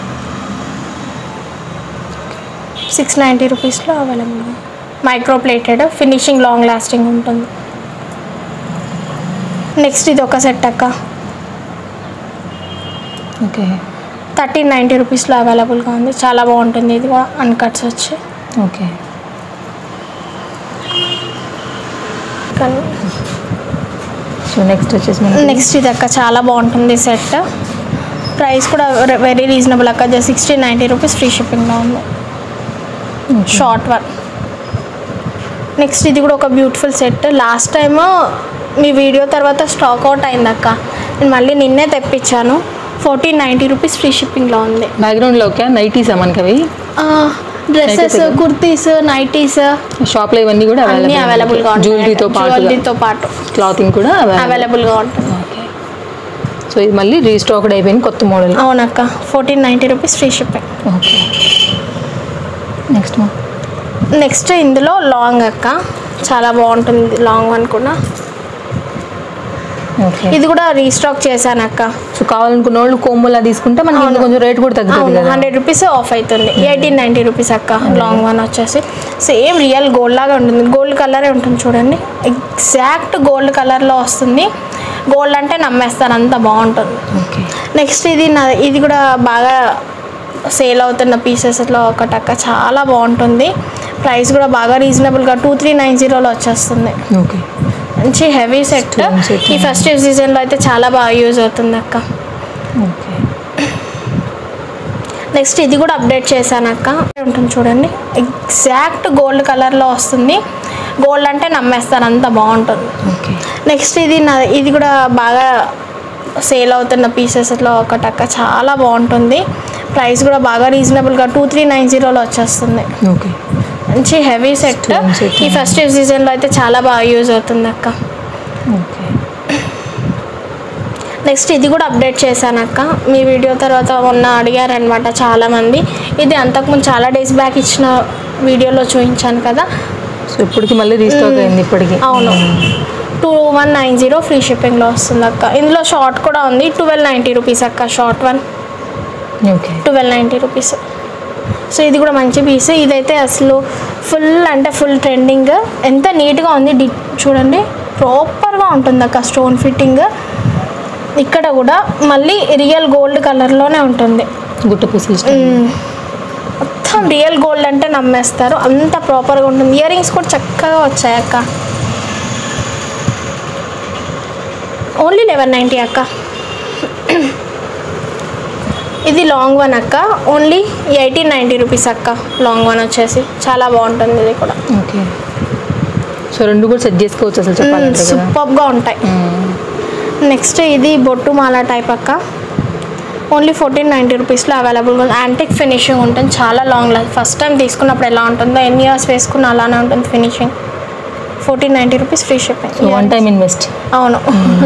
సిక్స్ నైంటీ రూపీస్లో available micro plated finishing long lasting ఉంటుంది నెక్స్ట్ ఇది ఒక సెట్ అక్క
ఓకే
థర్టీన్ నైంటీ రూపీస్లో అవైలబుల్గా ఉంది చాలా బాగుంటుంది ఇది కూడా అన్కట్స్ వచ్చి
ఓకే
కానీ
సో నెక్స్ట్ వచ్చేసి మనకి
నెక్స్ట్ ఇది అక్క చాలా బాగుంటుంది సెట్ ప్రైస్ కూడా వెరీ రీజనబుల్ అక్క just sixty ninety rupees free షిప్పింగ్లో ఉంది షార్ట్ వన్ నెక్స్ట్ ఇది కూడా ఒక బ్యూటిఫుల్ సెట్ లాస్ట్ టైమ్ మీ వీడియో తర్వాత స్టాక్ అవుట్ అయింది అక్క నేను మళ్ళీ నిన్నే తెప్పించాను ఫోర్టీన్ నైంటీ రూపీస్ ఫ్రీ షిప్పింగ్లో ఉంది
బ్యాక్గ్రౌండ్లో ఓకే నైటీసా మనకి అవి
డ్రెస్సెస్
Nighties.
కుర్తీస్ నైటీస్
షాప్లో ఇవన్నీ కూడా
అన్నీ అవైలబుల్గా ఉంటాయి
జ్యువెలరీతో పాటు
జ్యువెలరీతో పాటు
క్లాతింగ్ కూడా అవైలబుల్
అవైలబుల్గా ఉంటుంది
ఓకే సో ఇది మళ్ళీ రీస్టాక్డ్ అయిపోయింది కొత్త మోడల్
అవునక్క fourteen ninety rupees free shipping
okay next మా
నెక్స్ట్ ఇందులో లాంగ్ అక్క చాలా బాగుంటుంది లాంగ్ వన్ కూడా
ఓకే
ఇది కూడా రీస్టాక్ చేశాను అక్క
సో కావాలనుకున్న వాళ్ళు కోమ్ములా తీసుకుంటే మనకి ఇంకా కొంచెం రేట్ కూడా తగ్గుతుంది
అవును
కదా
హండ్రెడ్ రూపీస్ ఆఫ్ అవుతుంది ఎయిటీన్ నైంటీ రూపీస్ అక్క లాంగ్ వన్ వచ్చేసి సేమ్ రియల్ గోల్డ్ లాగా ఉంటుంది గోల్డ్ కలరే ఉంటుంది చూడండి ఎగ్జాక్ట్ గోల్డ్ కలర్లో వస్తుంది గోల్డ్ అంటే నమ్మేస్తాను అంత బాగుంటుంది
ఓకే
నెక్స్ట్ ఇది నా ఇది కూడా బాగా సేల్ అవుతున్న పీసెస్లో ఒకటక్క చాలా బాగుంటుంది ప్రైస్ కూడా బాగా రీజనబుల్గా టూ త్రీ నైన్ జీరోలో వచ్చేస్తుంది
ఓకే
మంచి హెవీ సెట్
Stone set.
ఈ ఫెస్టివ్ సీజన్లో అయితే చాలా బాగా యూజ్ అవుతుంది అక్క
ఓకే
నెక్స్ట్ ఇది కూడా అప్డేట్ చేశాను అక్క ఉంటుంది చూడండి ఎగ్జాక్ట్ గోల్డ్ కలర్లో వస్తుంది గోల్డ్ అంటే నమ్మేస్తాను అంత బాగుంటుంది
ఓకే
నెక్స్ట్ ఇది నా ఇది కూడా బాగా సేల్ అవుతున్న పీసెస్లో ఒకటక్క చాలా బాగుంటుంది ప్రైస్ కూడా బాగా రీజనబుల్గా టూ త్రీ నైన్ జీరోలో వచ్చేస్తుంది
ఓకే
మంచి హెవీ సెట్
Stone set.
ఈ ఫెస్టివ్ సీజన్లో అయితే చాలా బాగా యూజ్ అవుతుంది అక్క
ఓకే
నెక్స్ట్ ఇది కూడా అప్డేట్ చేశాను అక్క మీ వీడియో తర్వాత మొన్న అడిగారనమాట చాలామంది ఇది అంతకుముందు చాలా డేస్ బ్యాక్ ఇచ్చిన వీడియోలో చూపించాను కదా
సో ఇప్పటికి మళ్ళీ రీస్టాక్ అయింది ఇప్పటికి
అవును two one nine zero free షిప్పింగ్లో వస్తుంది అక్క ఇందులో షార్ట్ కూడా ఉంది ట్వెల్వ్ నైంటీ రూపీస్ అక్క short one
okay
twelve ninety rupees so ఇది కూడా మంచి పీస్ ఇదైతే అసలు ఫుల్ అంటే ఫుల్ ట్రెండింగ్ ఎంత నీట్గా ఉంది డి చూడండి ప్రాపర్గా ఉంటుంది అక్క స్టోన్ ఫిట్టింగ్ ఇక్కడ కూడా మళ్ళీ రియల్ గోల్డ్ కలర్లోనే ఉంటుంది
గుట్ట పూసలు
మ్మ్. మొత్తం రియల్ గోల్డ్ అంటే నమ్మేస్తారు అంత ప్రాపర్గా ఉంటుంది ఇయర్ రింగ్స్ కూడా చక్కగా వచ్చాయి అక్క ఓన్లీ లెవెన్ నైంటీ అక్క ఇది లాంగ్ వన్ అక్క ఓన్లీ ఎయిటీన్ నైంటీ రూపీస్ అక్క లాంగ్ వన్ వచ్చేసి చాలా బాగుంటుంది ఇది కూడా
ఓకే సో రెండు కూడా సెట్ చేసుకోవచ్చు అసలు చెప్పాలంటే కదా
సూపర్గా ఉంటాయి
మ్మ్.
నెక్స్ట్ ఇది బొట్టు మాల టైప్ అక్క ఓన్లీ ఫోర్టీన్ నైంటీ రూపీస్లో అవైలబుల్గా ఉంది యాంటిక్ ఫినిషింగ్ ఉంటుంది చాలా లాంగ్ లైఫ్ ఫస్ట్ టైం తీసుకున్నప్పుడు ఎలా ఉంటుందో ఎన్ని ఇయర్స్ వేసుకున్న అలానే ఉంటుంది finishing fourteen ninety rupees free shipping
so one time invest
అవును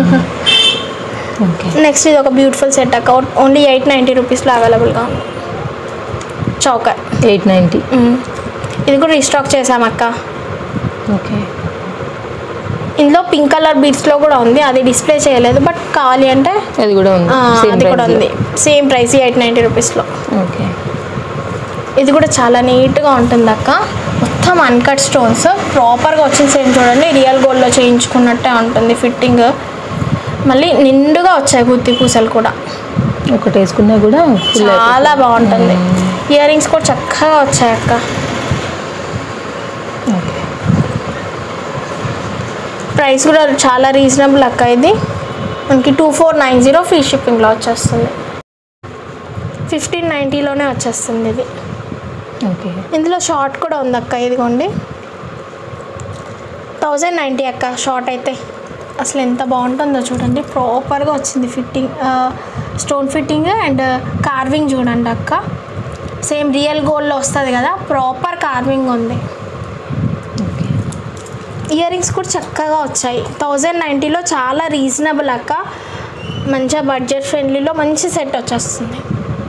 ఓకే
నెక్స్ట్ ఇది ఒక బ్యూటిఫుల్ సెట్ అక్క ఓన్లీ ఎయిట్ నైంటీ రూపీస్లో అవైలబుల్గా ఉంది చౌకర్
ఎయిట్ నైంటీ
ఇది కూడా రీస్టాక్ చేసామక్క
ఓకే
ఇందులో పింక్ కలర్ బీట్స్లో కూడా ఉంది అది డిస్ప్లే చేయలేదు బట్ కావాలి అంటే
అది కూడా ఉంది
ఆ,
సేమ్
అది కూడా
ప్రైస్
ఉంది సేమ్ ప్రైస్ ఎయిట్ నైంటీ రూపీస్లో
ఓకే
ఇది కూడా చాలా నీట్గా ఉంటుంది అక్క మొత్తం అన్కట్ స్టోన్స్ ప్రాపర్గా వచ్చిన సేమ్ చూడండి రియల్ గోల్డ్లో చేయించుకున్నట్టే ఉంటుంది ఫిట్టింగ్ మళ్ళీ నిండుగా వచ్చాయి గుత్తి పూసలు కూడా
ఒకటి వేసుకున్నా కూడా full
చాలా బాగుంటుంది ఇయర్ రింగ్స్ కూడా చక్కగా వచ్చాయి అక్క
ఓకే
ప్రైస్ కూడా చాలా రీజనబుల్ అక్క ఇది మనకి two four nine zero free షిప్పింగ్లో వచ్చేస్తుంది ఫిఫ్టీన్ నైంటీలోనే వచ్చేస్తుంది ఇది
ఓకే
ఇందులో షార్ట్ కూడా ఉంది అక్క ఇదిగోండి థౌజండ్ నైంటీ అక్క షార్ట్ అయితే అసలు ఎంత బాగుంటుందో చూడండి ప్రాపర్గా వచ్చింది fitting stone fitting and carving చూడండి అక్క సేమ్ రియల్ గోల్డ్లో వస్తుంది కదా ప్రాపర్ కార్వింగ్ ఉంది
ఓకే
ఇయర్ రింగ్స్ కూడా చక్కగా వచ్చాయి థౌజండ్ నైంటీలో చాలా రీజనబుల్ అక్క మంచిగా బడ్జెట్ ఫ్రెండ్లీలో మంచి సెట్ వచ్చేస్తుంది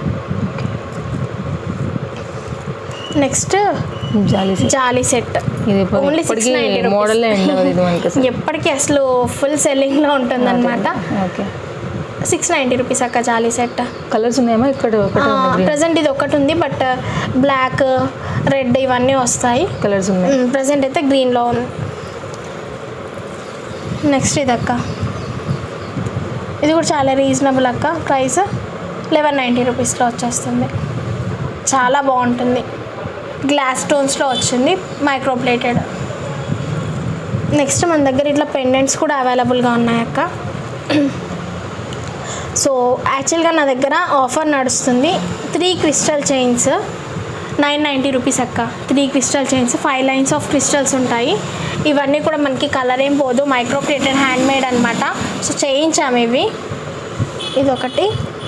నెక్స్ట్
జాలీ set.
జాలీ సెట్
ఇది
Only
ఇప్పటికీ
690
మోడల్ ఎండ్ అవ్వదు ఇది మనకి అసలు.
ఎప్పటికీ అసలు ఫుల్ సెల్లింగ్లో ఉంటుంది అనమాట
ఓకే
సిక్స్ నైంటీ రూపీస్ అక్క జాలీ సెట్
కలర్స్ ఉన్నాయా ఇక్కడ ఒకటి
ప్రజెంట్ ఇది ఒకటి ఉంది బట్ బ్లాక్ రెడ్ ఇవన్నీ వస్తాయి
కలర్స్ ఉన్నాయి
ప్రజెంట్ అయితే గ్రీన్లో ఉంది నెక్స్ట్ ఇది అక్క ఇది కూడా చాలా రీజనబుల్ అక్క ప్రైస్ లెవెన్ నైంటీ రూపీస్లో వచ్చేస్తుంది చాలా బాగుంటుంది గ్లాస్ స్టోన్స్లో వచ్చింది మైక్రో ప్లేటెడ్ నెక్స్ట్ మన దగ్గర ఇట్లా పెండెంట్స్ కూడా అవైలబుల్గా ఉన్నాయి అక్క సో యాక్చువల్గా నా దగ్గర ఆఫర్ నడుస్తుంది three crystal chains nine ninety rupees అక్క three crystal chains five lines of crystals ఉంటాయి ఇవన్నీ కూడా మనకి కలర్ ఏం పోదు మైక్రో ప్లేటెడ్ హ్యాండ్ మేడ్ అనమాట సో చేయించాము ఇవి ఇది ఒకటి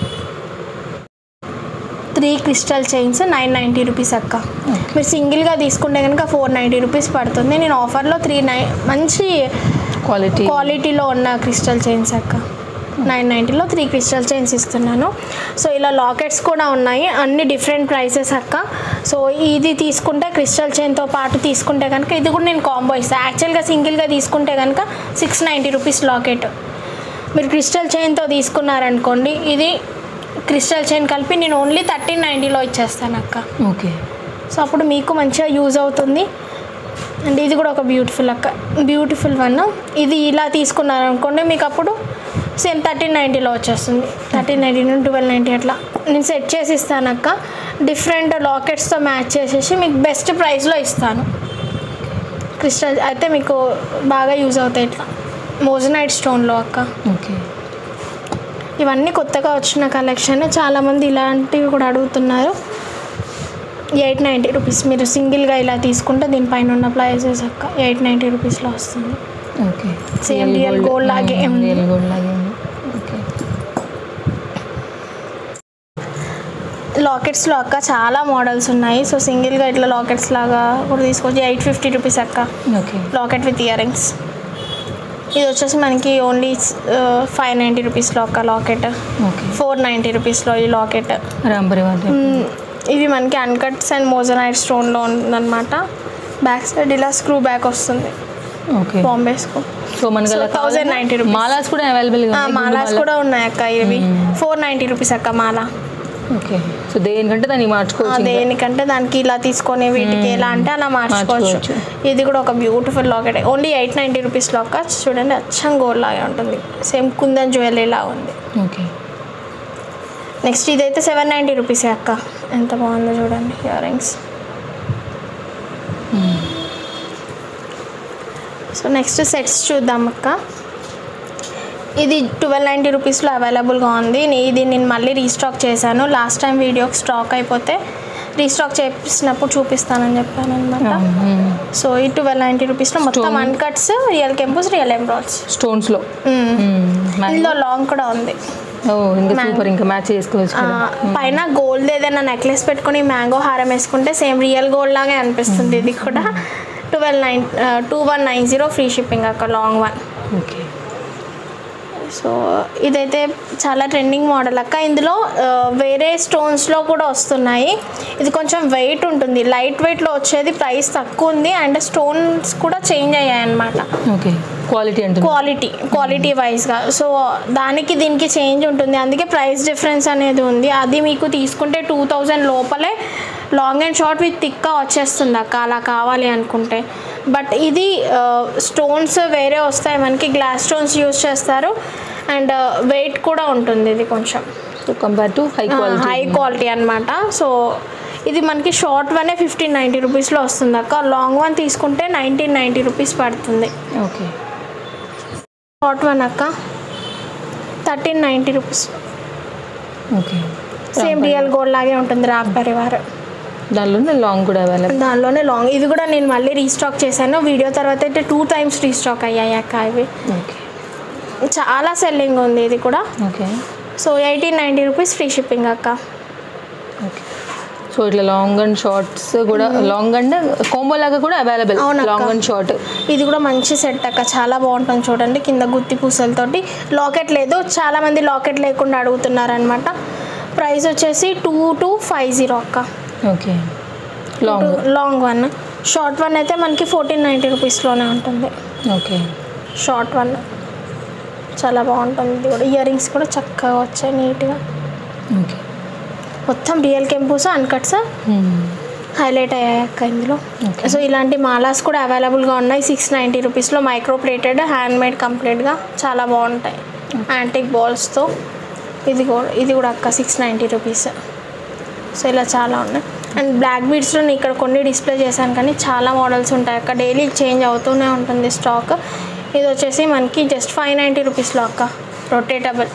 three crystal chains nine ninety rupees అక్క మీరు సింగిల్గా తీసుకుంటే కనుక ఫోర్ నైంటీ రూపీస్ పడుతుంది నేను ఆఫర్లో త్రీ నై మంచి
క్వాలిటీ
క్వాలిటీలో ఉన్న క్రిస్టల్ చైన్స్ అక్క నైన్ నైంటీలో త్రీ క్రిస్టల్ చైన్స్ ఇస్తున్నాను సో ఇలా లాకెట్స్ కూడా ఉన్నాయి అన్ని డిఫరెంట్ ప్రైసెస్ అక్క సో ఇది తీసుకుంటే క్రిస్టల్ చైన్తో పాటు తీసుకుంటే కనుక ఇది కూడా నేను కాంబో ఇస్తాను యాక్చువల్గా సింగిల్గా తీసుకుంటే కనుక సిక్స్ నైంటీ రూపీస్ లాకెట్ మీరు క్రిస్టల్ చైన్తో తీసుకున్నారనుకోండి ఇది క్రిస్టల్ చైన్ కలిపి నేను ఓన్లీ థర్టీన్ నైంటీలో ఇచ్చేస్తాను అక్క
ఓకే
సో అప్పుడు మీకు మంచిగా యూజ్ అవుతుంది అండ్ ఇది కూడా ఒక బ్యూటిఫుల్ అక్క బ్యూటిఫుల్ వన్ ఇది ఇలా తీసుకున్నారు అనుకోండి మీకు అప్పుడు సేమ్ థర్టీన్ నైంటీలో వచ్చేస్తుంది థర్టీన్ నైంటీ నుండి ట్వెల్వ్ నైంటీ అట్లా నేను సెట్ చేసి ఇస్తాను అక్క డిఫరెంట్ లాకెట్స్తో మ్యాచ్ చేసేసి మీకు బెస్ట్ ప్రైస్లో ఇస్తాను క్రిస్టల్ అయితే మీకు బాగా యూజ్ అవుతాయి ఇట్లా మోజనైట్ స్టోన్లో అక్క
ఓకే
ఇవన్నీ కొత్తగా వచ్చిన కలెక్షన్ చాలామంది ఇలాంటివి కూడా అడుగుతున్నారు ఎయిట్ నైంటీ రూపీస్ మీరు సింగిల్గా ఇలా తీసుకుంటే దీనిపైన ఉన్న ప్రైజెస్ అక్క ఎయిట్ నైంటీ రూపీస్లో వస్తుంది
ఓకే
Same real gold లాగే ఉంది.
రియల్ గోల్డ్ లాగే ఉంది ఓకే
లాకెట్స్లో అక్క చాలా మోడల్స్ ఉన్నాయి సో సింగిల్గా ఇట్లా లాకెట్స్ లాగా కూడా తీసుకోవచ్చు ఎయిట్ ఫిఫ్టీ రూపీస్ అక్క
okay
locket with ear rings ఇది వచ్చేసి మనకి ఓన్లీ ఫైవ్ నైంటీ రూపీస్లో ఒక లాకెట్
ఓకే
ఫోర్ నైంటీ రూపీస్లో ఈ లాకెట్
రాంబరి వాటి
మ్మ్. ఇవి మనకి అన్కట్స్ అండ్ మోజనైట్ స్టోన్లో ఉందన్నమాట బ్యాక్ సైడ్ ఇలా స్క్రూ బ్యాక్ వస్తుంది
ఓకే
బాంబేస్కు
సో మనకి అలా
థౌజండ్ నైంటీ రూపీస్
మాలాస్ కూడా అవైలబుల్గా
మాలాస్ కూడా ఉన్నాయి అక్క ఇవి ఫోర్ నైంటీ రూపీస్ అక్క మాల
ఓకే సో దేనికంటే దాన్ని
ఆ,
మార్చుకోవచ్చు ఇంకా.
దేనికంటే దానికి ఇలా తీసుకొని వీటికి ఎలా అంటే అలా మార్చుకోవచ్చు
మార్చుకోవచ్చు.
ఇది కూడా ఒక beautiful locket only eight ninety rupees లాక చూడండి అచ్చం గోల్డ్ లాగే ఉంటుంది సేమ్ కుందన్ జ్యువెలరీ లా ఉంది
ఓకే
నెక్స్ట్ ఇదైతే సెవెన్ నైంటీ రూపీసే అక్క ఎంత బాగుందో చూడండి ear rings so next sets చూద్దాం అక్క ఇది ట్వెల్వ్ నైంటీ రూపీస్లో అవైలబుల్గా ఉంది నే- ఇది నేను మళ్ళీ రీస్టాక్ చేశాను లాస్ట్ టైం వీడియోకి స్టాక్ అయిపోతే రీస్టాక్ చేసినప్పుడు చూపిస్తానని చెప్పాను అనమాట సో ఈ ట్వెల్వ్ నైంటీ రూపీస్లో మొత్తం
Stone.
అన్కట్స్ రియల్ కెంపుస్ రియల్ ఎంబ్రాయిడ్స్
స్టోన్స్లో
ఇందులో లాంగ్ కూడా ఉంది
ఓ ఇంకా సూపర్ ఇంకా మ్యాచ్ చేసుకోవచ్చు
ఆ,
కదా
పైన గోల్డ్ ఏదైనా నెక్లెస్ పెట్టుకొని మ్యాంగో హారం వేసుకుంటే సేమ్ రియల్ గోల్డ్ లాగే అనిపిస్తుంది ఇది కూడా twelve nine two one nine zero free shipping అక్క లాంగ్ వన్
ఓకే
సో ఇదైతే చాలా ట్రెండింగ్ మోడల్ అక్క ఇందులో ఆ, వేరే స్టోన్స్లో కూడా వస్తున్నాయి ఇది కొంచెం వెయిట్ ఉంటుంది లైట్ వెయిట్లో వచ్చేది ప్రైస్ తక్కువ ఉంది అండ్ స్టోన్స్ కూడా చేంజ్ అయ్యాయి అన్నమాట
ఓకే క్వాలిటీ అంటే
క్వాలిటీ క్వాలిటీ వైజ్గా సో దానికి దీనికి చేంజ్ ఉంటుంది అందుకే ప్రైస్ డిఫరెన్స్ అనేది ఉంది అది మీకు తీసుకుంటే టూ థౌజండ్ లోపలే లాంగ్ అండ్ షార్ట్ విత్ థిక్గా వచ్చేస్తుంది అక్క అలా కావాలి అనుకుంటే బట్ ఇది స్టోన్స్ వేరే వస్తాయి మనకి గ్లాస్ స్టోన్స్ యూస్ చేస్తారు అండ్ వెయిట్ కూడా ఉంటుంది ఇది కొంచెం
so compare to high quality
high quality అనమాట సో ఇది మనకి షార్ట్ వనే ఫిఫ్టీన్ నైంటీ రూపీస్లో వస్తుంది అక్క లాంగ్ వన్ తీసుకుంటే నైన్టీన్ నైంటీ రూపీస్ పడుతుంది
ఓకే
షార్ట్ వన్ అక్క thirteen ninety rupees
okay
same real gold లాగే ఉంటుంది రాగ్ పరివార్
దానిలోనే లాంగ్ కూడా అవైలబుల్
దానిలోనే లాంగ్ ఇది కూడా నేను మళ్ళీ రీస్టాక్ చేశాను వీడియో తర్వాత అయితే టూ టైమ్స్ రీస్టాక్ అయ్యాయి అక్క ఇవి
ఓకే
చాలా సెల్లింగ్ ఉంది ఇది కూడా
okay
so eighteen ninety rupees free shipping అక్క
ఓకే సో ఇట్లా లాంగ్ అండ్ షార్ట్స్ కూడా లాంగ్ అండ్ కాంబో లాగా కూడా అవైలబుల్
అవునక్క.
లాంగ్ అండ్ షార్ట్
ఇది కూడా మంచి సెట్ అక్క చాలా బాగుంటుంది చూడండి కింద గుత్తి పూసలతోటి లాకెట్ లేదు చాలా మంది లాకెట్ లేకుండా అడుగుతున్నారు అనమాట ప్రైస్ వచ్చేసి టూ టూ ఫైవ్ జీరో అక్క
okay long
long one short one అయితే మనకి ఫోర్టీన్ నైంటీ రూపీస్లోనే ఉంటుంది
ఓకే
షార్ట్ వన్ చాలా బాగుంటుంది ఇది కూడా ఇయర్ రింగ్స్ కూడా చక్కగా వచ్చాయి నీట్గా
ఓకే
మొత్తం రియల్ కెంపూస్ అన్కట్స్ హైలైట్ అయ్యాయి అక్క ఇందులో
Okay.
సో ఇలాంటి మాలాస్ కూడా అవైలబుల్గా ఉన్నాయి సిక్స్ నైంటీ రూపీస్లో మైక్రో ప్లేటెడ్ హ్యాండ్ మేడ్ కంప్లీట్గా చాలా బాగుంటాయి యాంటిక్ బాల్స్తో ఇది కూడా ఇది కూడా అక్క సిక్స్ నైంటీ రూపీస్ సో ఇలా చాలా ఉన్నాయి అండ్ బ్లాక్ బీడ్స్లో నేను ఇక్కడ కొన్ని డిస్ప్లే చేశాను కానీ చాలా మోడల్స్ ఉంటాయి అక్క డైలీ చేంజ్ అవుతూనే ఉంటుంది స్టాక్ ఇది వచ్చేసి మనకి జస్ట్ ఫైవ్ నైంటీ రూపీస్లో అక్క రొటేటబుల్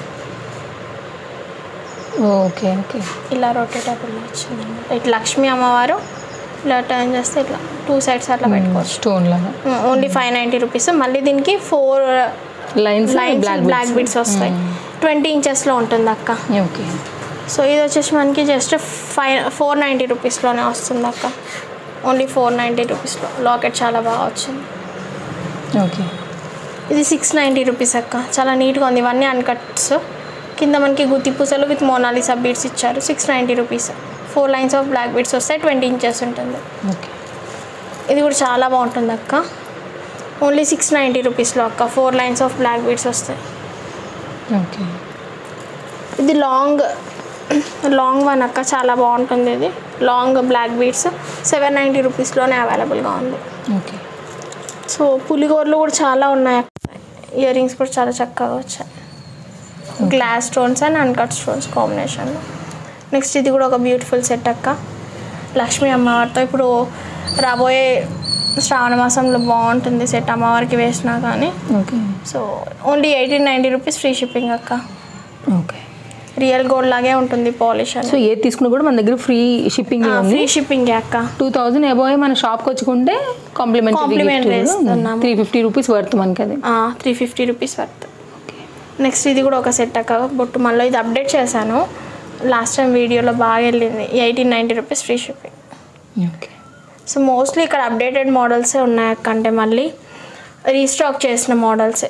ఓకే ఓకే
ఇలా రొటేటబుల్ వచ్చింది అనమాట ఇట్లా లక్ష్మీ అమ్మవారు ఇలా టర్న్ చేస్తే ఇట్లా టూ సైడ్స్ అట్లా పెట్టుకోవచ్చు
స్టోన్ లాగా
ఓన్లీ ఫైవ్ నైంటీ రూపీస్ మళ్ళీ దీనికి four
lines
lines
black
black beads వస్తాయి ట్వంటీ ఇంచెస్లో ఉంటుంది అక్క
ఓకే
సో ఇది వచ్చేసి మనకి జస్ట్ ఫైవ్ ఫోర్ నైంటీ రూపీస్లోనే వస్తుంది అక్క ఓన్లీ ఫోర్ నైంటీ రూపీస్లో లాకెట్ చాలా బాగా వచ్చింది
ఓకే
ఇది సిక్స్ నైంటీ రూపీస్ అక్క చాలా నీట్గా ఉంది ఇవన్నీ అన్కట్స్ కింద మనకి గుత్తి పూసలు విత్ మోనాలిసా బీడ్స్ ఇచ్చారు six ninety rupees four lines of black beads వస్తాయి ట్వంటీ ఇంచెస్ ఉంటుంది
ఓకే
ఇది కూడా చాలా బాగుంటుంది అక్క ఓన్లీ సిక్స్ నైంటీ రూపీస్లో అక్క four lines of black beads వస్తాయి
ఓకే
ఇది లాంగ్ లాంగ్ వన్ అక్క చాలా బాగుంటుంది ఇది long black beads seven ninety రూపీస్లోనే అవైలబుల్గా ఉంది
ఓకే
సో పులిగోర్లు కూడా చాలా ఉన్నాయి ఇయర్ రింగ్స్ కూడా చాలా చక్కగా వచ్చాయి glass stones and uncut stones కాంబినేషన్లో నెక్స్ట్ ఇది కూడా ఒక బ్యూటిఫుల్ సెట్ అక్క లక్ష్మీ అమ్మవారితో ఇప్పుడు రాబోయే శ్రావణ మాసంలో బాగుంటుంది సెట్ అమ్మవారికి వేసినా కానీ
okay
so only eighteen ninety rupees free shipping అక్క
ఓకే
రియల్ గోల్డ్ లాగే ఉంటుంది పాలిష్
సో
అని
ఏది తీసుకున్నా కూడా మన దగ్గర ఫ్రీ షిప్పింగ్ ఉంది
ఫ్రీ షిప్పింగ్ అక్క
టూ థౌజండ్ అబోవ్ మన షాప్కి వచ్చుకుంటే కాంప్లిమెంటరీ
Complimentary ఇస్తున్నాము.
త్రీ ఫిఫ్టీ రూపీస్ వర్త్ మనకి అది
three fifty rupees worth next ఇది కూడా ఒక సెట్ అక్క బొట్టు మళ్ళీ ఇది అప్డేట్ చేశాను లాస్ట్ టైం వీడియోలో బాగా వెళ్ళింది eighteen ninety rupees free shipping
okay
so mostly ఇక్కడ అప్డేటెడ్ మోడల్సే ఉన్నాయి అక్క అంటే మళ్ళీ రీస్టాక్ చేసిన మోడల్సే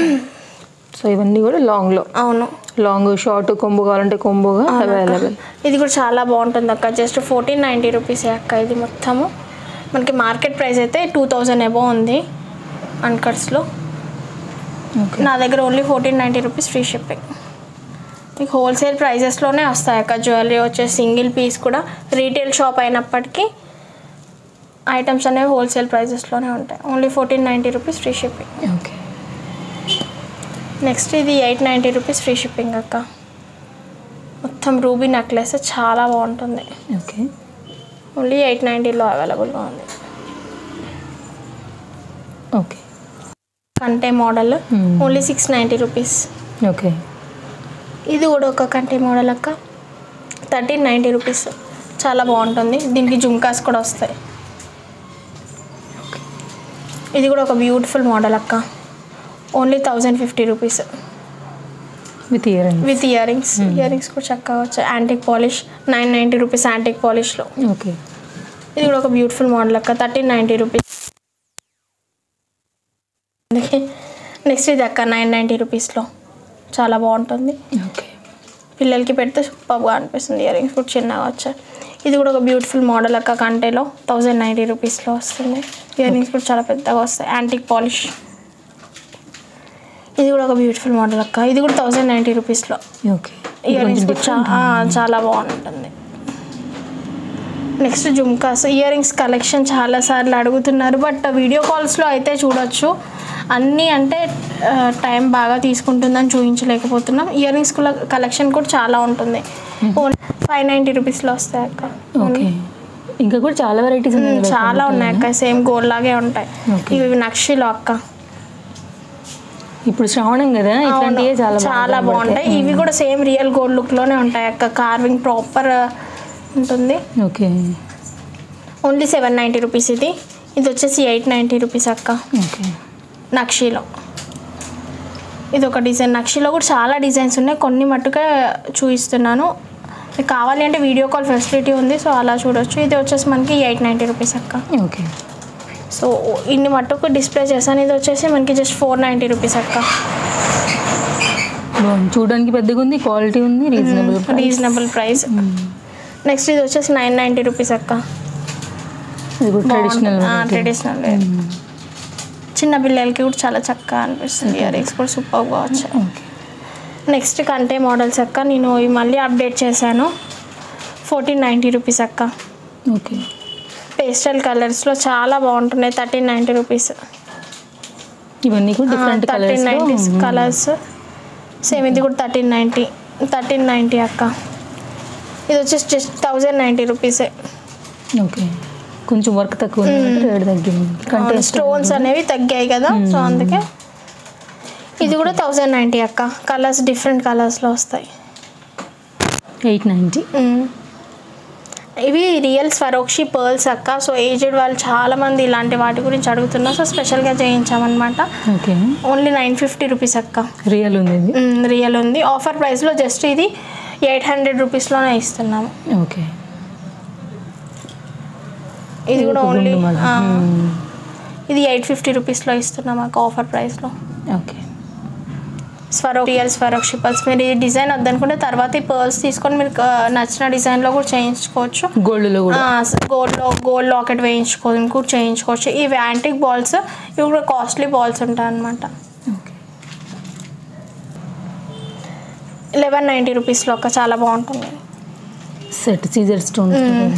సో ఇవన్నీ కూడా లాంగ్లో
అవును
లాంగ్ షార్ట్ కొంబు కావాలంటే కొంబుగా అవైలబుల్
ఇది కూడా చాలా బాగుంటుంది అక్క జస్ట్ ఫోర్టీన్ నైంటీ రూపీస్ అక్క ఇది మొత్తము మనకి మార్కెట్ ప్రైస్ అయితే టూ థౌజండ్ ఎబో ఉంది అన్కట్స్లో
ఓకే
నా దగ్గర only fourteen ninety rupees free shipping మీకు హోల్సేల్ ప్రైజెస్లోనే వస్తాయి అక్క జ్యువెలరీ వచ్చే సింగిల్ పీస్ కూడా రీటైల్ షాప్ అయినప్పటికీ ఐటమ్స్ అనేవి హోల్సేల్ ప్రైజెస్లోనే ఉంటాయి only fourteen ninety rupees free shipping
okay
next ఇది eight ninety rupees free shipping అక్క మొత్తం రూబీ నెక్లెస్ చాలా బాగుంటుంది
ఓకే
ఓన్లీ ఎయిట్ నైంటీలో అవైలబుల్గా ఉంది
ఓకే
కంటే model
Hmm.
Only six ninety rupees
okay
ఇది కూడా ఒక కంటే మోడల్ అక్క థర్టీన్ నైంటీ రూపీస్ చాలా బాగుంటుంది దీనికి జుంకాస్ కూడా వస్తాయి ఇది కూడా ఒక బ్యూటిఫుల్ మోడల్ అక్క only thousand fifty rupees
with ear
with ear rings ear rings కూడా చక్కగా వచ్చాయి antique polish nine ninety rupees antique పాలిష్లో
ఓకే
ఇది కూడా ఒక బ్యూటిఫుల్ మోడల్ అక్క థర్టీన్ నైంటీ రూపీస్ నెక్స్ట్ ఇది అక్క నైన్ నైంటీ రూపీస్లో చాలా బాగుంటుంది
ఓకే
పిల్లలకి పెడితే సూపర్గా అనిపిస్తుంది ఇయర్ రింగ్స్ కూడా చిన్నగా వచ్చాయి ఇది కూడా ఒక బ్యూటిఫుల్ మోడల్ అక్క కంటేలో థౌజండ్ నైంటీ రూపీస్లో వస్తుంది ఇయర్ రింగ్స్ కూడా చాలా పెద్దగా వస్తాయి యాంటిక్ పాలిష్ ఇది కూడా ఒక బ్యూటిఫుల్ మోడల్ అక్క ఇది కూడా థౌజండ్ నైంటీ రూపీస్లో
ఓకే
ఇయర్ రింగ్స్ కూడా చా- ఆ, చాలా బాగుంటుంది next jhumkas ear rings collection చాలా సార్లు అడుగుతున్నారు బట్ వీడియో కాల్స్లో అయితే చూడొచ్చు అన్నీ అంటే ఆ, టైం బాగా తీసుకుంటుందని చూపించలేకపోతున్నాం ఇయర్ రింగ్స్ కలెక్షన్ కూడా చాలా ఉంటుంది ఫైవ్ నైంటీ రూపీస్లో వస్తాయి అక్క
ఓకే ఇంకా కూడా చాలా వెరైటీస్ ఉన్నాయి
ఉమ్,
కదా.
చాలా ఉన్నాయి అక్క సేమ్ గోల్డ్ లాగే ఉంటాయి
Okay.
ఇవి నక్షిలో అక్క
ఇప్పుడు శ్రావణం కదా ఇట్లాంటివే చాలా బాగా
చాలా బాగుంటాయి ఇవి కూడా సేమ్ రియల్ గోల్డ్ లుక్లోనే ఉంటాయి అక్క కార్వింగ్ ప్రాపర్ ఉంటుంది
okay
only seven ninety rupees ఇది ఇది వచ్చేసి ఎయిట్ నైంటీ రూపీస్ అక్క
ఓకే
నక్షీలో ఇది ఒక డిజైన్ నక్షీలో కూడా చాలా డిజైన్స్ ఉన్నాయి కొన్ని మట్టుగా చూపిస్తున్నాను మీకు కావాలి అంటే వీడియో కాల్ ఫెసిలిటీ ఉంది సో అలా చూడొచ్చు ఇది వచ్చేసి మనకి ఎయిట్ నైంటీ రూపీస్ అక్క
ఓకే
సో ఇన్ని మట్టుకు డిస్ప్లే చేశాను ఇది వచ్చేసి మనకి జస్ట్ ఫోర్ నైంటీ రూపీస్ అక్క
బాగుంది చూడడానికి పెద్దగా ఉంది క్వాలిటీ ఉంది రీజనబుల్
రీజనబుల్ ప్రైస్ నెక్స్ట్ ఇది వచ్చేసి నైన్ నైంటీ రూపీస్ అక్క
ఇది కూడా ట్రెడిషనల్
ట్రెడిషనల్ చిన్న పిల్లలకి కూడా చాలా చక్కగా అనిపిస్తుంది ఇయర్ రింగ్స్ కూడా సూపర్గా వచ్చాయి
ఓకే
నెక్స్ట్ కంటే మోడల్స్ అక్క నేను ఇవి మళ్ళీ అప్డేట్ చేశాను ఫోర్టీన్ నైంటీ రూపీస్ అక్క
ఓకే
పేస్టల్ కలర్స్లో చాలా బాగుంటున్నాయి థర్టీన్ నైంటీ రూపీస్
ఇవన్నీ కూడా different
thirteen ninety
colours
colours same ఇది కూడా థర్టీన్ నైంటీ థర్టీన్ నైంటీ అక్క ఇది వచ్చేసి జస్ట్ థౌజండ్ నైంటీ రూపీసే
ఓకే కొంచెం వర్క్ తక్కువ ఉంది రేట్ తగ్గింది కంటే
స్టోన్స్ అనేవి తగ్గాయి కదా సో అందుకే ఇది కూడా థౌజండ్ నైంటీ అక్క కలర్స్ డిఫరెంట్ కలర్స్లో వస్తాయి
ఎయిట్ నైంటీ
మ్మ్. ఇవి రియల్ స్వరోక్షి పర్ల్స్ అక్క సో ఏజ్డ్ వాళ్ళు చాలా మంది ఇలాంటి వాటి గురించి అడుగుతున్నారు సో స్పెషల్గా చేయించామన్నమాట
okay
only nine fifty rupees అక్క
రియల్ ఉంది ఇది
మ్మ్, రియల్ ఉంది ఆఫర్ ప్రైస్లో జస్ట్ ఇది ఎయిట్ హండ్రెడ్ రూపీస్లోనే ఇస్తున్నాము
ఓకే
ఇది కూడా
ఒక
ఓన్లీ
గుండు మళ్ళీ. మ్మ్.
ఇది ఎయిట్ ఫిఫ్టీ రూపీస్లో ఇస్తున్నాం అక్క ఆఫర్ ప్రైస్లో
ఓకే
స్వరో రియల్ స్వరోక్షి పర్ల్స్ మీరు ఈ డిజైన్ వద్దనుకుంటే తర్వాత ఈ పర్ల్స్ తీసుకొని మీరు ఆ, నచ్చిన డిజైన్లో కూడా చేయించుకోవచ్చు
గోల్డ్లో కూడా
గోల్డ్లో గోల్డ్ లాకెట్ వేయించుకోవడం కూడా చేయించుకోవచ్చు ఇవి యాంటిక్ బాల్స్ ఇవి కూడా కాస్ట్లీ బాల్స్ ఉంటాయి అనమాట
ఓకే
లెవెన్ నైంటీ రూపీస్లో ఒక చాలా బాగుంటుంది
సెట్ సీజర్ స్టోన్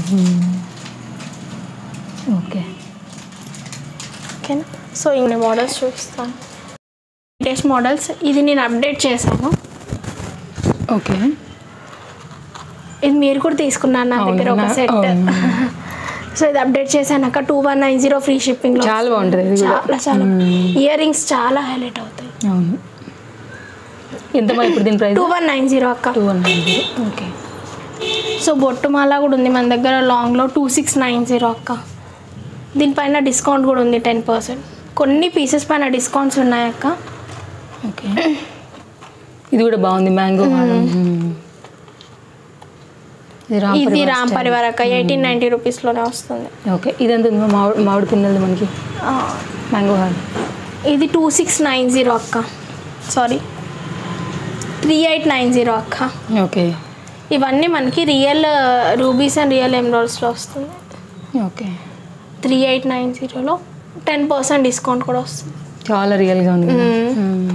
ఓకే
ఓకేనా సో ఇన్ని మోడల్స్ చూపిస్తాను లేటెస్ట్ మోడల్స్ ఇది నేను అప్డేట్ చేశాను
ఓకే
ఇది మీరు కూడా తీసుకున్నారు నా దగ్గర ఒక
అవునా?
సెట్
అవును.
సో ఇది అప్డేట్ చేశాను అక్క two one nine zero free షిప్పింగ్లో
చాలా బాగుంటుంది ఇది కూడా
చాలా చాలా ఇయర్ రింగ్స్ చాలా హైలైట్ అవుతాయి
అవును ఎంత మరి ఇప్పుడు దీని price
two one nine zero అక్క
టూ వన్ ఓకే
సో బొట్టుమాల కూడా ఉంది మన దగ్గర లాంగ్లో టూ సిక్స్ నైన్ జీరో అక్క దీనిపైన డిస్కౌంట్ కూడా ఉంది టెన్ పర్సెంట్ కొన్ని పీసెస్ పైన డిస్కౌంట్స్ ఉన్నాయి అక్క
ఓకే ఇది కూడా బాగుంది మ్యాంగో ఇది రామ్
ఇది
పరివార్
రామ్
స్టైల్.
పరివార్ అక్క ఎయిటీన్ నైంటీ రూపీస్లోనే వస్తుంది
ఓకే ఇదంతా ఉంది, మామిడి మామిడి పిన్నెలు మనకి
ఆ,
మ్యాంగో హాల్
ఇది టూ సిక్స్ నైన్ జీరో అక్క sorry three eight nine zero అక్క
ఓకే
ఇవన్నీ మనకి రియల్ రూబీస్ అండ్ రియల్ ఎమరాల్డ్స్లో వస్తుంది
ఓకే
త్రీ ఎయిట్ నైన్ జీరోలో టెన్ పర్సెంట్ డిస్కౌంట్ కూడా వస్తుంది
చాలా రియల్గా ఉంది
మ్మ్.
మ్మ్.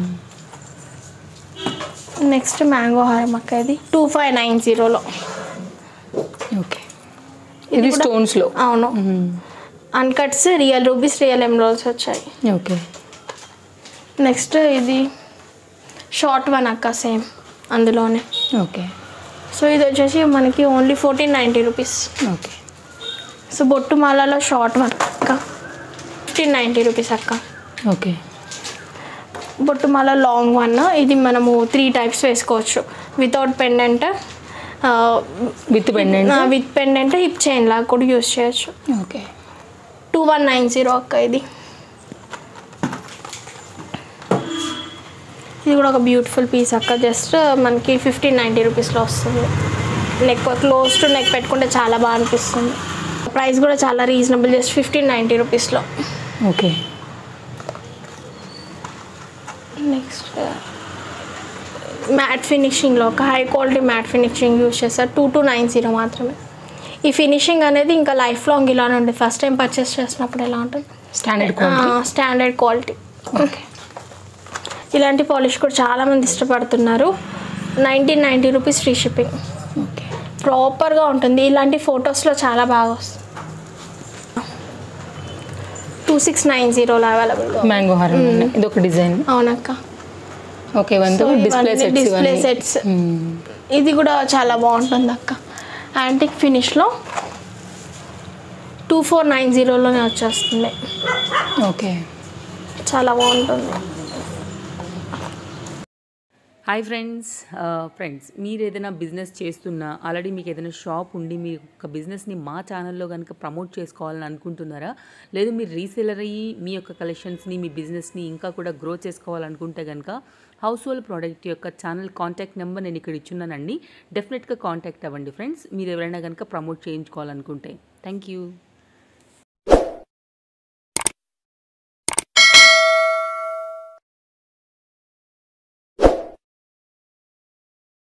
నెక్స్ట్ మ్యాంగో హారం అక్క ఇది టూ ఫైవ్ నైన్ జీరోలో
ఓకే ఇది
కూడా-
స్టోన్స్లో
అవును uncuts real rubies real emeralds వచ్చాయి
ఓకే
నెక్స్ట్ ఇది షార్ట్ వన్ అక్క సేమ్ అందులోనే
ఓకే
సో ఇది వచ్చేసి మనకి only fourteen ninety rupees
okay
so బొట్టు మాలలో షార్ట్ వన్ అక్క ఫిఫ్టీన్ నైంటీ రూపీస్ అక్క
ఓకే
బొట్టు మాల లాంగ్ వన్ ఇది మనము త్రీ టైప్స్ వేసుకోవచ్చు without pendant
with pendant
with pendant hip chain లాగా కూడా యూస్ చేయొచ్చు
okay
two one nine zero అక్క ఇది ఇది కూడా ఒక బ్యూటిఫుల్ పీస్ అక్క జస్ట్ మనకి ఫిఫ్టీన్ నైంటీ రూపీస్లో వస్తుంది నెక్ క్లోజ్ టు నెక్ పెట్టుకుంటే చాలా బాగా అనిపిస్తుంది ప్రైస్ కూడా చాలా రీజనబుల్ జస్ట్ ఫిఫ్టీన్ నైంటీ రూపీస్లో
ఓకే
నెక్స్ట్ మ్యాట్ ఫినిషింగ్లో ఒక high quality matte finishing use చేస్తారు టూ టూ నైన్ జీరో మాత్రమే ఈ ఫినిషింగ్ అనేది ఇంకా లైఫ్ లాంగ్ ఇలానే ఉంటుంది ఫస్ట్ టైం పర్చేస్ చేసినప్పుడు ఎలా ఉంటుంది
standard quality
standard quality okay ఇలాంటి పాలిష్ కూడా చాలామంది ఇష్టపడుతున్నారు nineteen ninety rupees free shipping
okay
ప్రాపర్గా ఉంటుంది ఇలాంటి ఫొటోస్లో చాలా బాగా వస్తుంది టూ సిక్స్ నైన్ జీరోలో అవైలబుల్గా
మ్యాంగో హారం ఇది ఒక డిజైన్
అవునక్క
ఓకే ఇవంతా డిస్ప్లే సెట్స్
డిస్ప్లే
ఇవన్నీ
సెట్స్ ఇది కూడా చాలా బాగుంటుంది అక్క యాంటిక్ ఫినిష్లో టూ ఫోర్ నైన్ జీరోలోనే వచ్చేస్తుంది
ఓకే
చాలా బాగుంటుంది
హాయ్ ఫ్రెండ్స్ ఫ్రెండ్స్ మీరు ఏదైనా బిజినెస్ చేస్తున్నా ఆల్రెడీ మీకు ఏదైనా షాప్ ఉండి మీ యొక్క బిజినెస్ని మా ఛానల్లో కనుక ప్రమోట్ చేసుకోవాలని అనుకుంటున్నారా లేదు మీరు రీసెలర్ అయ్యి మీ యొక్క కలెక్షన్స్ని మీ బిజినెస్ని ఇంకా కూడా గ్రో చేసుకోవాలనుకుంటే కనుక హౌస్ హోల్డ్ ప్రోడక్ట్ యొక్క ఛానల్ కాంటాక్ట్ నెంబర్ నేను ఇక్కడ ఇచ్చున్నానండి డెఫినెట్గా కాంటాక్ట్ అవ్వండి ఫ్రెండ్స్ మీరు ఎవరైనా కనుక ప్రమోట్ చేయించుకోవాలనుకుంటే థ్యాంక్ యూ